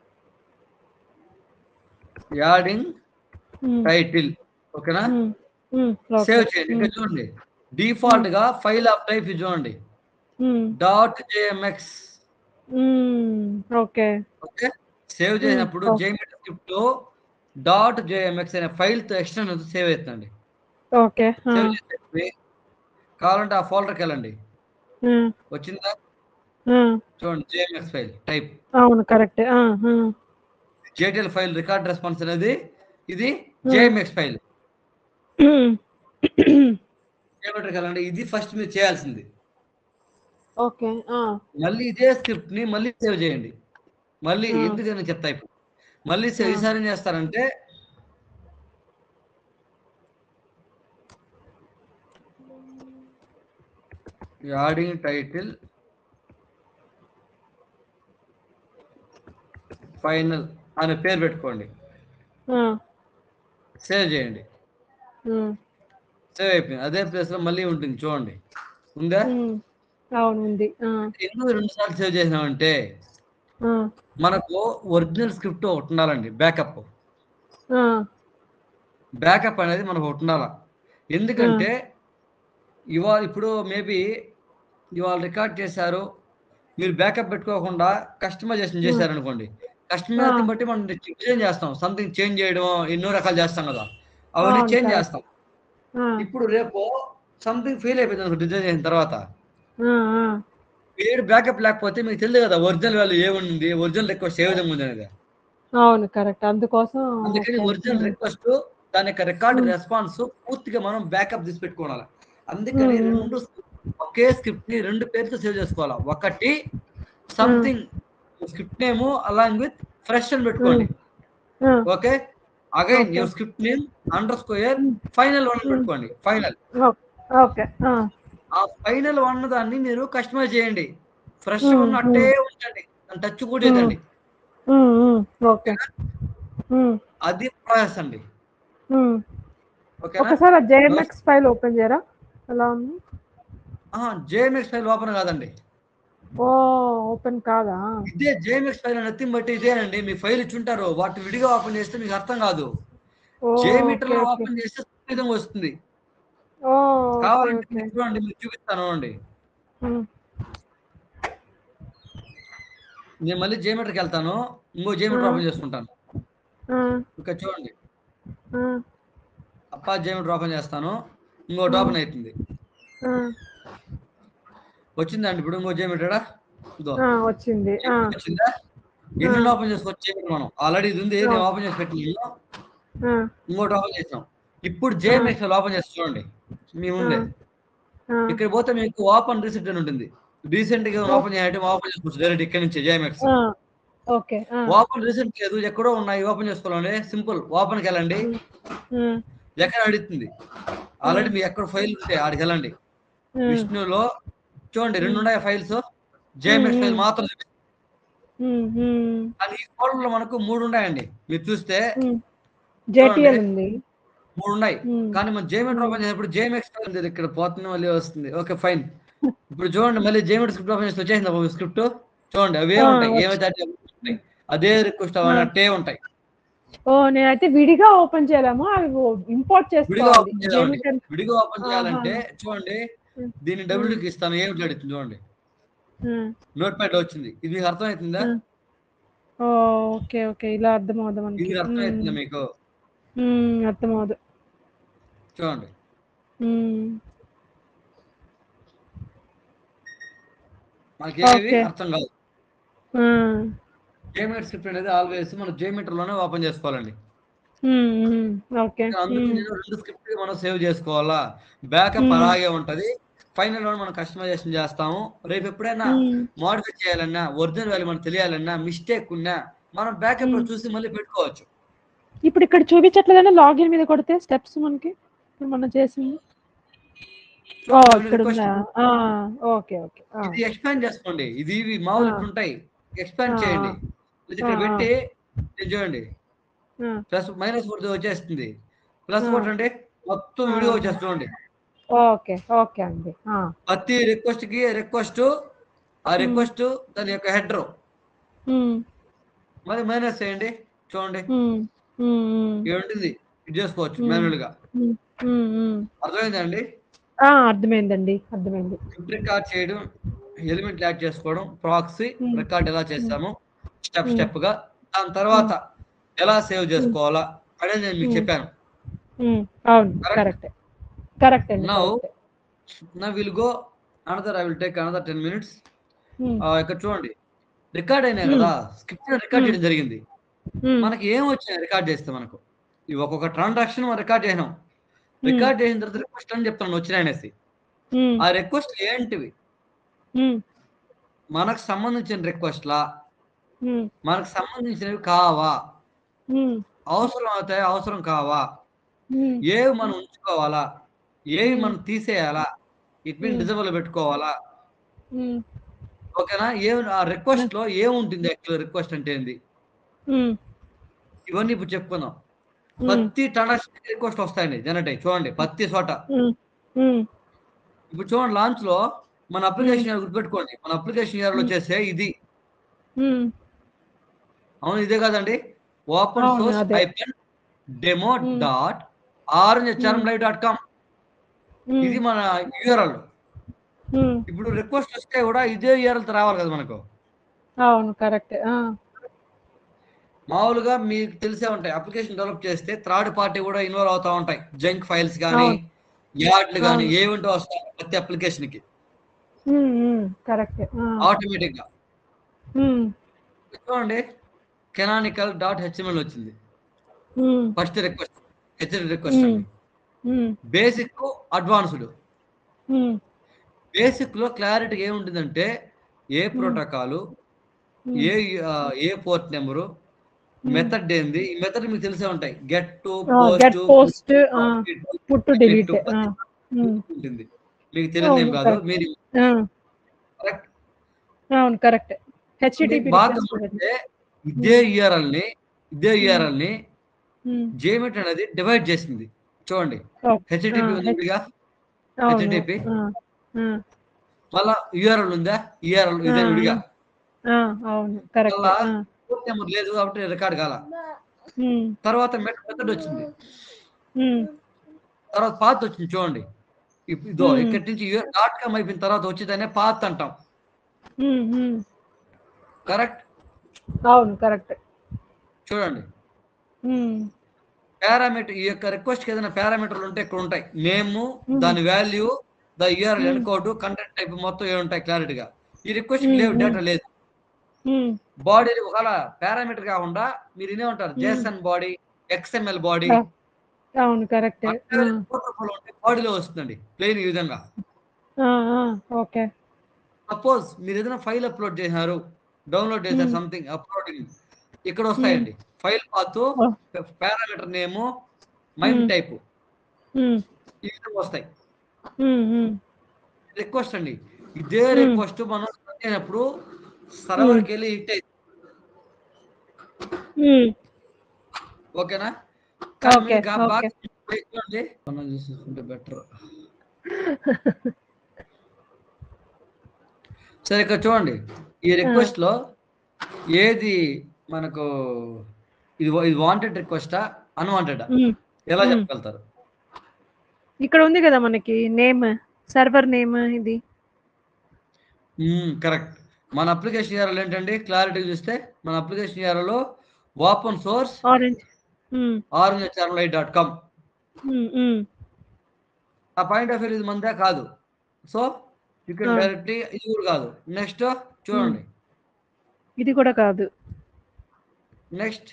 adding um, title ఓకేనా ఉమ్, ఉమ్, ఓకే. సేవ్ చేయండి ఇంకా చూడండి డిఫాల్ట్ గా ఫైల్ ఆఫ్ టైప్ ఇది చూడండి um, dot JMX um, okay okay save చేసినప్పుడు okay. జేఎంఎక్స్ స్క్రిప్ట్ లో డాట్ జేఎంఎక్స్ అనే ఫైల్ తో ఎక్స్టెన్షన్ సేవ్ అవుతుందండి ఓకే ఆ, సేవ్ చేసి కావాలంటే ఆ ఫోల్డర్కి వెళ్ళండి ఆ, వచ్చిందా ఆ, చూడండి జేఎంఎక్స్ ఫైల్ టైప్ అవును కరెక్ట్ ఆ, ఆ, జేటిఎల్ ఫైల్ రికార్డ్ రెస్పాన్స్ అనేది ఇది జేఎంఎక్స్ ఫైల్ ఉమ్, జేఎంఎట్కి వెళ్ళండి ఇది ఫస్ట్ మీరు చేయాల్సింది ఓకే ఆ, మళ్ళీ ఇదే స్క్రిప్ట్ ని మళ్ళీ సేవ్ చేయండి మళ్ళీ Hmm. ఎందుకని చెప్తా ఇప్పుడు మళ్ళీ సేవ్ Hmm. ఈసారి ఏం చేస్తారంటే యాడింగ్ టైటిల్ ఫైనల్ అనే పేరు పెట్టుకోండి ఆ, సేవ్ చేయండి ఉమ్, సేవ్ అయిపోయింది అదే ప్లేస్ లో మళ్ళీ ఉంటుంది చూడండి ఉందా ఉమ్, అవును ఉంది ఆ, ఎందుకు రెండు సార్లు సేవ్ చేసినామంటే ఆ, మనకు ఒరిజినల్ స్క్రిప్ట్ ఒకటి ఉండాలండి బ్యాకప్ ఆ, బ్యాకప్ అనేది మనకు ఒకటి ఉండాలి ఎందుకంటే ఇవాళ ఇప్పుడు మేబీ ఇవాళ రికార్డ్ చేశారు మీరు బ్యాకప్ పెట్టుకోకుండా కస్టమైజేషన్ చేశారు అనుకోండి కస్టమైజేషన్ బట్టి మనం చేంజ్ చేస్తాం సంథింగ్ చేంజ్ చేయడం ఎన్నో రకాలు చేస్తాం కదా అవన్నీ అవును, చేంజ్ correct. చేస్తాం ఆ, ఇప్పుడు రేపు సంథింగ్ ఫెయిల్ అయిపోయింది అనుకో డిజైన్ చేసిన తర్వాత ఆ, ఆ, మీరు బ్యాకప్ లేకపోతే మీకు తెలియదు కదా ఒరిజినల్ వాల్యూ ఏముంది ఒరిజినల్ రిక్వెస్ట్ ఏ విధంగా ఉంది అనేది అవును కరెక్ట్ అందుకోసం అందుకని ఓకే. ఒరిజినల్ రిక్వెస్ట్ దాని యొక్క రికార్డ్ రెస్పాన్స్ పూర్తిగా మనం బ్యాకప్ తీసి పెట్టుకోవాలి అందుకని Hmm. రెండు ఒకే స్క్రిప్ట్ ని రెండు పేరుతో సేవ్ చేసుకోవాలి ఒకటి something script name along with fresh అని పెట్టుకోండి ఆ, okay again Okay. Your script name under square final one పెట్టుకోండి ఫైనల్ ఓకే ఆ, ఆ ఫైనల్ వన్ దాన్ని మీరు కస్టమైజ్ చేయండి ఫ్రెష్ Hmm, వన్ అట్టే ఉంచండి దాని టచ్ కూడా ఇదండి ఉమ్, ఉమ్, ఓకే ఉమ్, అది ప్రాసెస్ అండి ఉమ్. ఓకేనా ఒకసారి ఆ జేఎంఎక్స్ ఫైల్ ఓపెన్ చేయరా ఎలా ఉంది జేఎంఎక్స్ ఫైల్ ఓపెన్ కాదండి ఓ ఓపెన్ కాదా ఇదే జేఎంఎక్స్ ఫైల్ నథింగ్ బట్టి ఇదేనండి మీ ఫైల్ ఇచ్చుంటారు వాటి విడిగా ఓపెన్ చేస్తే మీకు అర్థం కాదు ఓ జేమీటర్ ఓకే లో ఓకే ఓపెన్ చేస్తే ఈ విధంగా వస్తుంది ఓ ఓకే కావాలంటే ఓకే మీరు చూడండి మీకు చూపిస్తాను అండి ఉమ్, నేను మళ్ళీ జేమీటర్కి వెళ్తాను ఇంకో జేమీటర్ ఆ. ఓపెన్ చేసుకుంటాను ఆ, ఇక్కడ చూడండి ఆ, అప్పా జేమీటర్ ఓపెన్ చేస్తాను ఇంకోటి ఓపెన్ అవుతుంది ఆ, వచ్చిందండి ఇప్పుడు ఇంకో జేమీటరా ఇదో ఆ, వచ్చింది ఆ, వచ్చిందా ఎన్ని ఓపెన్ చేసుకోవచ్చు జేమీటర్ మనం ఆల్రెడీ ఇది ఉంది నేను ఓపెన్ చేసి పెట్టిన ఆ, ఇంకోటి ఓపెన్ చేసాం ఇప్పుడు జేఎంఎక్స్ ఓపెన్ చేసి చూడండి మీ ముందే ఆ, ఇక్కడ పోతే మీకు ఓపెన్ రీసెంట్ అని ఉంటుంది రీసెంట్ గా ఓపెన్ చేయాలంటే ఓపెన్ చేసుకోవచ్చు డైరెక్ట్ ఇక్కడ నుంచి జేఎంఎక్స్ ఆ, ఓకే ఆ, ఓపెన్ రీసెంట్ లేదు ఎక్కడో ఉన్నాయి ఓపెన్ చేసుకోవాలండి సింపుల్ ఓపెన్ కి వెళ్ళండి ఉమ్, ఎక్కడ అడుగుతుంది ఆల్రెడీ మీ ఎక్కడ ఫైల్ ఉంటే ఆడికి వెళ్ళండి ఉమ్, విష్ణులో చూడండి రెండు ఉన్నాయి ఫైల్స్ జేఎంఎక్స్ ఫైల్ మాత్రం చూపిస్తుంది. ఉమ్, ఉమ్, కానీ ఈ ఫోల్డర్ లో మనకు మూడు ఉన్నాయండి మీరు చూస్తే ఉమ్. జేటిఎల్ ఉంది మూడు ఉన్నాయి ఉమ్, కానీ మనం జేమెట్ ఓపెన్ చేసినప్పుడు జేమెక్స్ ఉంది ఇక్కడ పోతుంది మళ్ళీ వస్తుంది ఓకే ఫైన్ ఇప్పుడు చూడండి మళ్ళీ జేమెట్ స్క్రిప్ట్ ఓపెన్ చేసి వచ్చేసింది స్క్రిప్ట్ చూడండి అవే ఆ, ఉంటాయి వచ్చి- ఏమైతే అదే ఉంటాయి అదే రిక్వెస్ట్ అవ్వాలంటే ఉంటాయి ఓ నేనైతే విడిగా ఓపెన్ చేయలేము అవి ఇంపోర్ట్ విడిగా చేసుకోవాలి ఓపెన్ చేయాలండి Jmeter- విడిగా ఓపెన్ చేయాలంటే చూడండి Hmm. దీన్ని డబ్ల్యూకి ఇస్తాను ఏమిటి అడుగుతుంది చూడండి ఉమ్, నోట్ ప్యాడ్ వచ్చింది ఇది మీకు అర్థమవుతుందా Hmm. ఓ ఓకే ఓకే ఇలా అర్థం అవుదాం మనకి ఇది అర్థమవుతుందా మీకు అర్థం అవదు చూడండి ఉమ్, మనకి ఏవి Okay. అర్థం కాదు ఉమ్, జేమీటర్ స్క్రిప్ట్ అనేది ఆల్వేస్ మనం జేమీటర్ లోనే ఓపెన్ చేసుకోవాలండి ఉమ్, ఉమ్, ఓకే అందుకు ఉమ్, నేను రెండు స్క్రిప్ట్ మనం సేవ్ చేసుకోవాలా బ్యాకప్ Hmm. అలాగే ఉంటది ఫైనల్ లో మనం కస్టమైజేషన్ చేస్తాము రేపు ఎప్పుడైనా ఉమ్, మోడిఫై చేయాలన్నా ఒరిజినల్ వాల్యూ మనకు తెలియాలన్నా మిస్టేక్ ఉన్నా మనం బ్యాకప్ లో Hmm. చూసి మళ్ళీ పెట్టుకోవచ్చు ఇప్పుడు ఇక్కడ చూపించట్లేదని లాగిన్ మీద కొడితే స్టెప్స్ మనకి ఇప్పుడు మనం చేసింది ఓ చూడండి, ఇక్కడ request ఉందా ఆ, ఓకే ఓకే ఆ, ఇది ఎక్స్పాండ్ చేసుకోండి ఇది ఇవి మామూలు Ah. ఇట్లా ఉంటాయి ఎక్స్పాండ్ Ah. చేయండి ఇది ఇక్కడ Ah. పెట్టి ఇది చూడండి ఆ, ప్లస్ మైనస్ కొడితే వచ్చేస్తుంది ప్లస్ Ah. కొట్టండి మొత్తం Ah. వీడియో వచ్చేస్తుంది చూడండి ఓకే ఓకే అండి ఆ, ప్రతి రిక్వెస్ట్ కి రిక్వెస్ట్ ఆ రిక్వెస్ట్ దాని యొక్క హెడర్ ఉమ్, మరి మైనస్ చేయండి చూడండి ఉమ్, ఉమ్, ఉమ్, ఇది ఉంటుంది ఇది చేసుకోవచ్చు Hmm. మాన్యువల్ గా ఉమ్, ఉమ్, ఉమ్. అర్థమైందండి ఆ, అర్థమైందండి అర్థమైంది రికార్డ్ చేయడం ఎలిమెంట్ యాడ్ చేసుకోవడం ప్రాక్సీ Hmm. రికార్డ్ ఎలా చేస్తాము స్టెప్ Hmm. స్టెప్ గా దాని తర్వాత ఎలా సేవ్ చేసుకోవాలా అనేది నేను మీకు Hmm. చెప్పాను ఉమ్, అవును Correct? కరెక్ట్ కరెక్ట్ అండి Now, correct. నా will go another I will take another ten minutes um, ఇక్కడ చూడండి రికార్డ్ అయినాయి Hmm. కదా స్క్రిప్ట్ రికార్డ్ Hmm. చేయడం జరిగింది ఉమ్, మనకి ఏం వచ్చినాయి రికార్డ్ చేస్తే మనకు ఇవి ఒక్కొక్క ట్రాన్సాక్షన్ మనం రికార్డ్ చేసినాం రికార్డ్ చేసిన తర్వాత రిక్వెస్ట్ అని చెప్తాను వచ్చినాయి అనేసి ఉమ్, ఆ రిక్వెస్ట్ ఏంటివి ఉమ్, మనకు సంబంధించిన రిక్వెస్ట్లా ఉమ్, మనకు సంబంధించినవి కావా ఉమ్, అవసరం అవుతాయి అవసరం కావా ఉమ్, ఏవి మనం ఉంచుకోవాలా ఏవి Hmm. మనం తీసేయాలా ఇట్ మీన్ Hmm. డిజబుల్ పెట్టుకోవాలా ఉమ్, ఓకేనా ఏమి ఆ రిక్వెస్ట్ లో ఏముంటుంది యాక్చువల్ రిక్వెస్ట్ అంటే ఏంది ఉమ్, ఇవన్నీ ఇప్పుడు చెప్పుకుందాం ఉమ్, ప్రతి ట్రాన్సాక్షన్ రిక్వెస్ట్ వస్తాయండి జనరేట్ అయ్యి చూడండి ప్రతి చోట ఉమ్, ఉమ్, ఇప్పుడు చూడండి లాంచ్ లో మన అప్లికేషన్ ఇయర్ గుర్తుపెట్టుకోండి మన అప్లికేషన్ ఇయర్ లో చేసే ఇది ఉమ్, అవును ఇదే కదండి ఓపెన్ అవును, సోర్స్ అదే. Hyphen demo Hmm. Dot orange HRM live dot com um, ఇది మన యూఆర్ఎల్ ఉమ్, ఇప్పుడు రిక్వెస్ట్ వస్తే కూడా ఇదే యూఆర్ఎల్ రావాలి కదా మనకు అవును కరెక్ట్ మామూలుగా మీకు తెలిసే ఉంటాయి అప్లికేషన్ డెవలప్ చేస్తే థర్డ్ పార్టీ కూడా ఇన్వాల్వ్ అవుతా ఉంటాయి జంక్ ఫైల్స్ కానీ అవును. యాడ్లు కానీ అవును. ఏమిటో వస్తాయి ప్రతి అప్లికేషన్ కి కరెక్ట్ ఆటోమేటిక్ గా చూడండి కెనానికల్ డాట్ హెచ్ఎంఎల్ వచ్చింది ఫస్ట్ రిక్వెస్ట్ హెచ్ఎల్ రిక్వెస్ట్ అండి బేసిక్ అడ్వాన్స్డ్ బేసిక్ లో క్లారిటీ ఏముంటుందంటే ఏ ప్రోటోకాల్ ఏ ఆ, ఏ పోర్ట్ నెంబరు మెథడ్ ఏంది ఈ మెథడ్ మీకు తెలిసే ఉంటాయి గెట్ టు get post, ఆ, పుట్టు డిలీట్ ఉంటుంది మీకు తెలియదు ఏం అవును, కాదు correct. మీరు correct. అవును కరెక్ట్ హెచ్టిటిపి మీకు బాగా గమనిస్తే ఇదే యూఆర్ఎల్ ని ఇదే యూఆర్ఎల్ ని జేమిట్ అనేది డివైడ్ చేసింది చూడండి హెచ్టిపి ఆ, ఉందిగా అవును HTTP? ఆ, ఆ, మళ్ళా యూఆర్ఎల్ ఉందా యూఆర్ఎల్ ఇదే ఆ, విడిగా ఆ, అవును కరెక్ట్ మళ్ళా పోర్ట్ నెంబర్ లేదు కాబట్టి రికార్డ్ కాల తర్వాత మెథడ్ వచ్చింది తర్వాత పాత్ వచ్చింది చూడండి ఇప్- ఇదో Hmm. ఇక్కడి నుంచి డాట్ కామ్ అయిపోయిన తర్వాత వచ్చేదాన్ని పాత్ అంటాం కరెక్ట్ అవును కరెక్ట్ చూడండి పారామీటర్ ఈ యొక్క రిక్వెస్ట్ ఏదైనా పారామీటర్లు ఉంటే ఇక్కడ ఉంటాయి నేమ్ Hmm. దాని value the URL Hmm. Encode content type మొత్తం ఏ ఉంటాయి క్లారిటీగా ఈ రిక్వెస్ట్ Hmm, లేవు hmm. డేటా లేదు బాడీ ఒకవేళ పారామీటర్ కాకుండా మీరు ఇనే ఉంటారు Hmm. JSON body XML body Ah. అవును కరెక్ట్ బాడీలో వస్తుందండి ప్లెయిన్ ఈ విధంగా ఓకే సపోజ్ మీరు ఏదైనా ఫైల్ అప్లోడ్ చేశారు డౌన్లోడ్ చేశారు Hmm. సంథింగ్ అప్లోడింగ్ ఇక్కడ వస్తాయండి file path Oh. Parameter name mind Hmm. Type ఈ విధంగా వస్తాయి రిక్వెస్ట్ అండి ఇదే Hmm. రిక్వెస్ట్ మనం send అయినప్పుడు సర్వర్కి వెళ్ళి హిట్ అయింది ఓకేనా కానీ Okay, మీరు గా- బాగా okay. చూడండి. మనం చూసుకుంటే బెటర్ సరే ఇక్కడ చూడండి ఈ రిక్వెస్ట్ లో ఏది మనకు ఇది ఇది వాంటెడ్ రిక్వెస్టా అన్వాంటెడా ఉమ్. ఎలా మ్మ్. చెప్పగలుగుతారు ఇక్కడ ఉంది కదా మనకి నేమ్ సర్వర్ నేమ్ ఇది కరెక్ట్ మన అప్లికేషన్ ఇయర్లో ఏంటండి క్లారిటీ చూస్తే మన అప్లికేషన్ ఇయర్లో open source orange um, RNHRI dot com um, um. ఆ పాయింట్ ఆఫ్ వ్యూ ఇది మందే కాదు సో యూ కెన్ ఆ. డైరెక్ట్లీ ఇది కూడా కాదు నెక్స్ట్ చూడండి ఇది కూడా కాదు నెక్స్ట్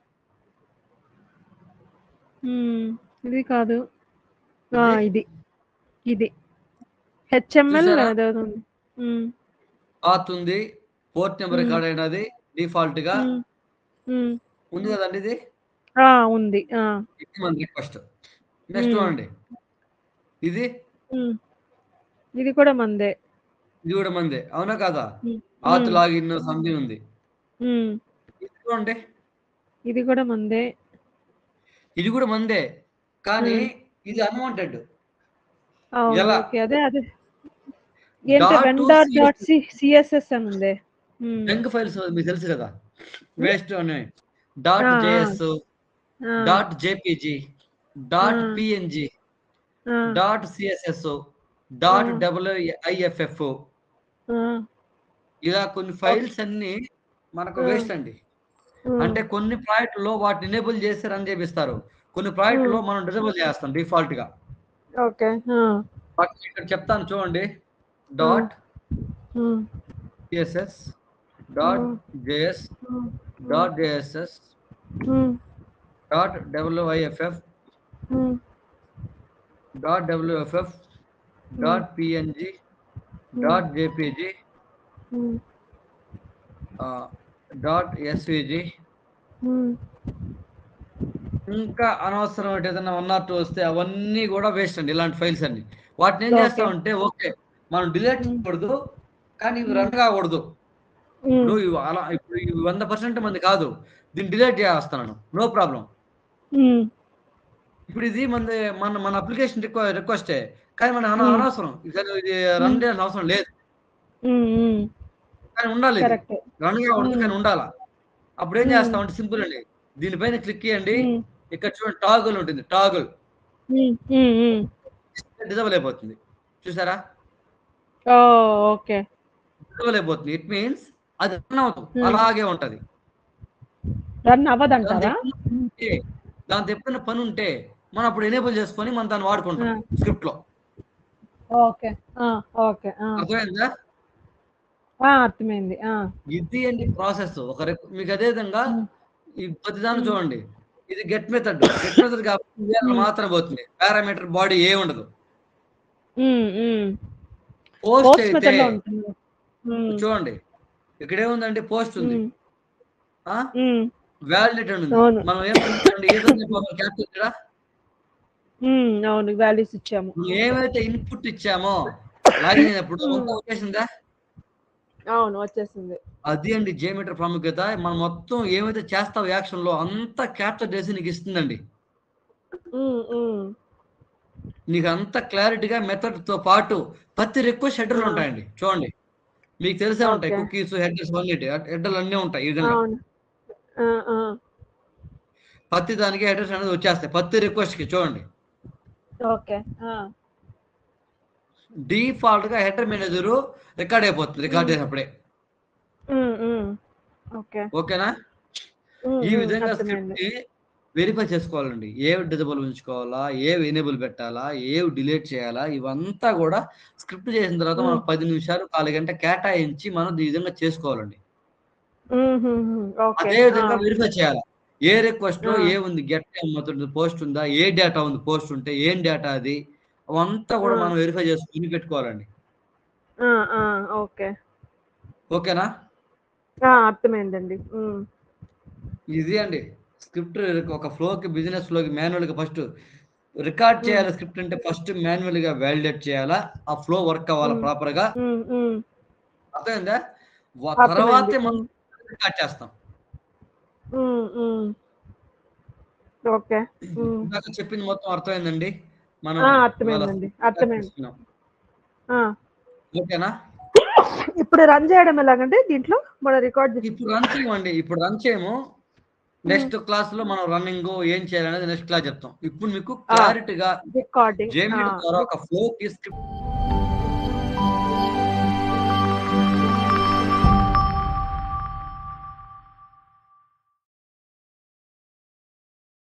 ఉమ్, ఇది కాదు ఆ, ఇది? ఇది ఇది హెచ్ఎంఎల్ చూసారా? అదో ఉంది ఉమ్, పాత్ ఉంది పోర్ట్ నెంబర్ మ్మ్. రికార్డ్ అయినది డిఫాల్ట్ గా ఉమ్, ఉమ్. ఉంది కదండి ఇది ఆ, ఉంది ఆ, ఇది మన రిక్వెస్ట్ నెక్స్ట్ మ్మ్. చూడండి ఇది ఉమ్. ఇది కూడా మందే ఇది కూడా మందే అవునా కాదా ఉమ్, ఆత్ ఉమ్, లాగిన్ సంథింగ్ ఉంది ఉమ్. ఇది చూడండి ఇది కూడా మందే ఇది కూడా మందే కానీ మ్మ్. ఇది అన్వాంటెడ్ అవును ఎలా? ఓకే అదే అదే ఏంటి Dot to vendor CS. Dot CSS అని ఉంది ఉమ్, జంక్ ఫైల్స్ మీకు తెలుసు కదా వేస్ట్ అని డాట్ ఆ, ఆ. జేఎస్ ఆ, డాట్ జేపీజీ డాట్ ఆ. పిఎన్జి ఆ, డాట్ సిఎస్ఎస్ డాట్ ఆ. డబ్ల్యూఐఎఫ్ఎఫ్ ఆ, ఇలా కొన్ని ఫైల్స్ అన్ని మనకు ఆ. వేస్ట్ అండి ఉమ్, అంటే కొన్ని ప్రాజెక్టులో వాటిని ఎనేబుల్ చేసి రన్ చేపిస్తారు కొన్ని ప్రాజెక్టులో మనం డిజేబుల్ చేస్తాం డిఫాల్ట్ గా ఓకే ఆ, వాటిని ఇక్కడ చెప్తాను చూడండి dot um, CSS dot Hmm. JS um, dot JSS um, dot WIFF um, dot WFF dot PNG dot JPG um, dot SVG um, ఇంకా అనవసరం ఏదైనా వన్ ఆర్ టూ వస్తే అవన్నీ కూడా వేస్ట్ అండి ఇలాంటి ఫైల్స్ అన్ని వాటిని ఏం Okay. చేస్తామంటే ఓకే మనం డిలీట్ చేయకూడదు కానీ ఇవి Hmm. రన్ కాకూడదు ఉమ్, ఇప్పుడు ఇవి అలా ఇప్పుడు ఇవి వంద పర్సెంట్ మంది కాదు దీన్ని డిలీట్ చేస్తున్నాను నో ప్రాబ్లం ఉమ్, ఇప్పుడు ఇది మన మన మన అప్లికేషన్ రిక్వ రిక్వెస్టే కానీ మన అన- Hmm. అనవసరం ఇది ఇది రన్ చేయాల్సిన అవసరం లేదు ఉమ్, ఉమ్, కానీ ఉండాలి ఇది. కరెక్ట్ రన్ కాకూడదు Hmm. కానీ ఉండాలా అప్పుడు ఏం Hmm. చేస్తామంటే సింపుల్ అండి దీనిపైన క్లిక్ చేయండి ఉమ్, ఇక్కడ చూడండి టాగుల్ ఉంటుంది టాగుల్ ఉమ్, ఉమ్, ఉమ్. డిజబుల్ అయిపోతుంది చూసారా ఓ ఓకే డిజబుల్ అయిపోతుంది ఇట్ మీన్స్ అది రన్ అవుతుంది Hmm. అలాగే ఉంటది రన్ దాంతో అవ్వదంటారా ఎప్పుడైనా పని ఉంటే దాంతో ఎప్పుడైనా పని ఉంటే మనం అప్పుడు ఎనేబుల్ చేసుకొని మనం దాన్ని వాడుకుంటాం Hmm. స్క్రిప్ట్ లో ఓకే ఆ, ఓకే ఆ, అర్థమైందా ఆ, అర్థమైంది ఆ, ఇది అండి ప్రాసెస్ ఒక rec- మీకు అదే విధంగా Hmm. ఈ ప్రతిదాన్ని Hmm. చూడండి ఇది గెట్ మెథడ్ గెట్ మెథడ్ కాబట్టి URL Hmm. మాత్రం పోతుంది పారామీటర్ బాడీ ఏ ఉండదు ఉమ్, ఉమ్. పోస్ట్ పోస్ట్ అయితే మెథడ్ లో ఉంటుంది ఉమ్, చూడండి ఇక్కడ ఏముందండి పోస్ట్ ఉంది ఉమ్, ఆ ఉమ్, వ్యాలిడేట్ అని ఉంది అవును. మనం ఏం చేస్తామండి ఏదో క్యాప్చర్ ఇక్కడ ఉమ్, అవును వాల్యూస్ ఇచ్చాము మనం ఏమైతే ఇన్పుట్ ఇచ్చామో లాగిన్ అయినప్పుడు Hmm. అంతా వచ్చేసిందా అవును వచ్చేసింది అది అండి జేమీటర్ ప్రాముఖ్యత మనం మొత్తం ఏమైతే చేస్తావు యాక్షన్ లో అంతా క్యాప్చర్ చేసి నీకు ఇస్తుందండి ఉమ్, ఉమ్, నీకు అంత క్లారిటీగా మెథడ్ తో పాటు ప్రతి రిక్వెస్ట్ హెడర్లు ఆ. ఉంటాయండి చూడండి మీకు తెలిసే ఉంటాయి Okay. కుకీస్ హెడర్స్ అన్ని హెడర్లు అన్నీ ఉంటాయి ఈ విధంగా అవును ఆ, ఆ, ప్రతి దానికి హెడర్స్ అనేది వచ్చేస్తాయి ప్రతి రిక్వెస్ట్ కి చూడండి ఓకే ఆ, డిఫాల్ట్ గా హెడర్ మేనేజర్ రికార్డ్ అయిపోతుంది రికార్డ్ Hmm. చేసినప్పుడే ఉమ్, ఉమ్, ఓకే ఓకేనా ఉమ్, ఈ ఉమ్, విధంగా అర్థమైంది. స్క్రిప్ట్ ని వెరిఫై చేసుకోవాలండి ఏవి డిజబుల్ ఉంచుకోవాలా ఏవి ఎనేబుల్ పెట్టాలా ఏవి డిలీట్ చేయాలా ఇవంతా కూడా స్క్రిప్ట్ చేసిన తర్వాత మనం Hmm. పది నిమిషాలు కాలు గంట కేటాయించి మనం ఈ విధంగా చేసుకోవాలండి ఉమ్, ఉమ్, ఉమ్, ఓకే అదే విధంగా ఆ, వెరిఫై చేయాలి ఏ రిక్వెస్ట్ లో ఆ. ఏ ఉంది గెట్ ఏమవుతుంది పోస్ట్ ఉందా ఏ డేటా ఉంది పోస్ట్ ఉంటే ఏం డేటా అది అవంతా కూడా ఆ. మనం వెరిఫై చేసుకుని పెట్టుకోవాలండి ఆ, ఆ, ఓకే ఓకేనా ఆ, అర్థమైందండి ఉమ్, ఇది అండి స్క్రిప్ట్ ఒక ఫ్లోకి బిజినెస్ ఫ్లోకి మాన్యువల్ గా ఫస్ట్ రికార్డ్ చేయాలి స్క్రిప్ట్ అంటే ఫస్ట్ మాన్యువల్ గా వ్యాలిడేట్ చేయాలా ఆ ఫ్లో వర్క్ అవ్వాలి Hmm. ప్రాపర్ గా ఉమ్, ఉమ్, అర్థమైందా వ- అర్థమైంది. తర్వాతే మనం రికార్డ్ చేస్తాం ఉమ్, ఉమ్. ఓకే ఉమ్. ఇందాక చెప్పింది మొత్తం అర్థమైందండి మనం ఆ, ఇవాళ అర్థమైందండి start అర్థమైంది చేసుకున్నాం. ఆ, ఓకేనా ఇప్పుడు రన్ చేయడం ఎలాగంటే దీంట్లో మనం రికార్డ్ ఇప్పుడు రన్ చేయమండి ఇప్పుడు రన్ చేయము నెక్స్ట్ క్లాస్ లో మనం రన్నింగ్ ఏం చేయాలనేది నెక్స్ట్ క్లాస్ చెప్తాం ఇప్పుడు మీకు క్లారిటీగా రికార్డింగ్ జేమిని ద్వారా ఒక ఫ్లో కి స్క్రిప్ట్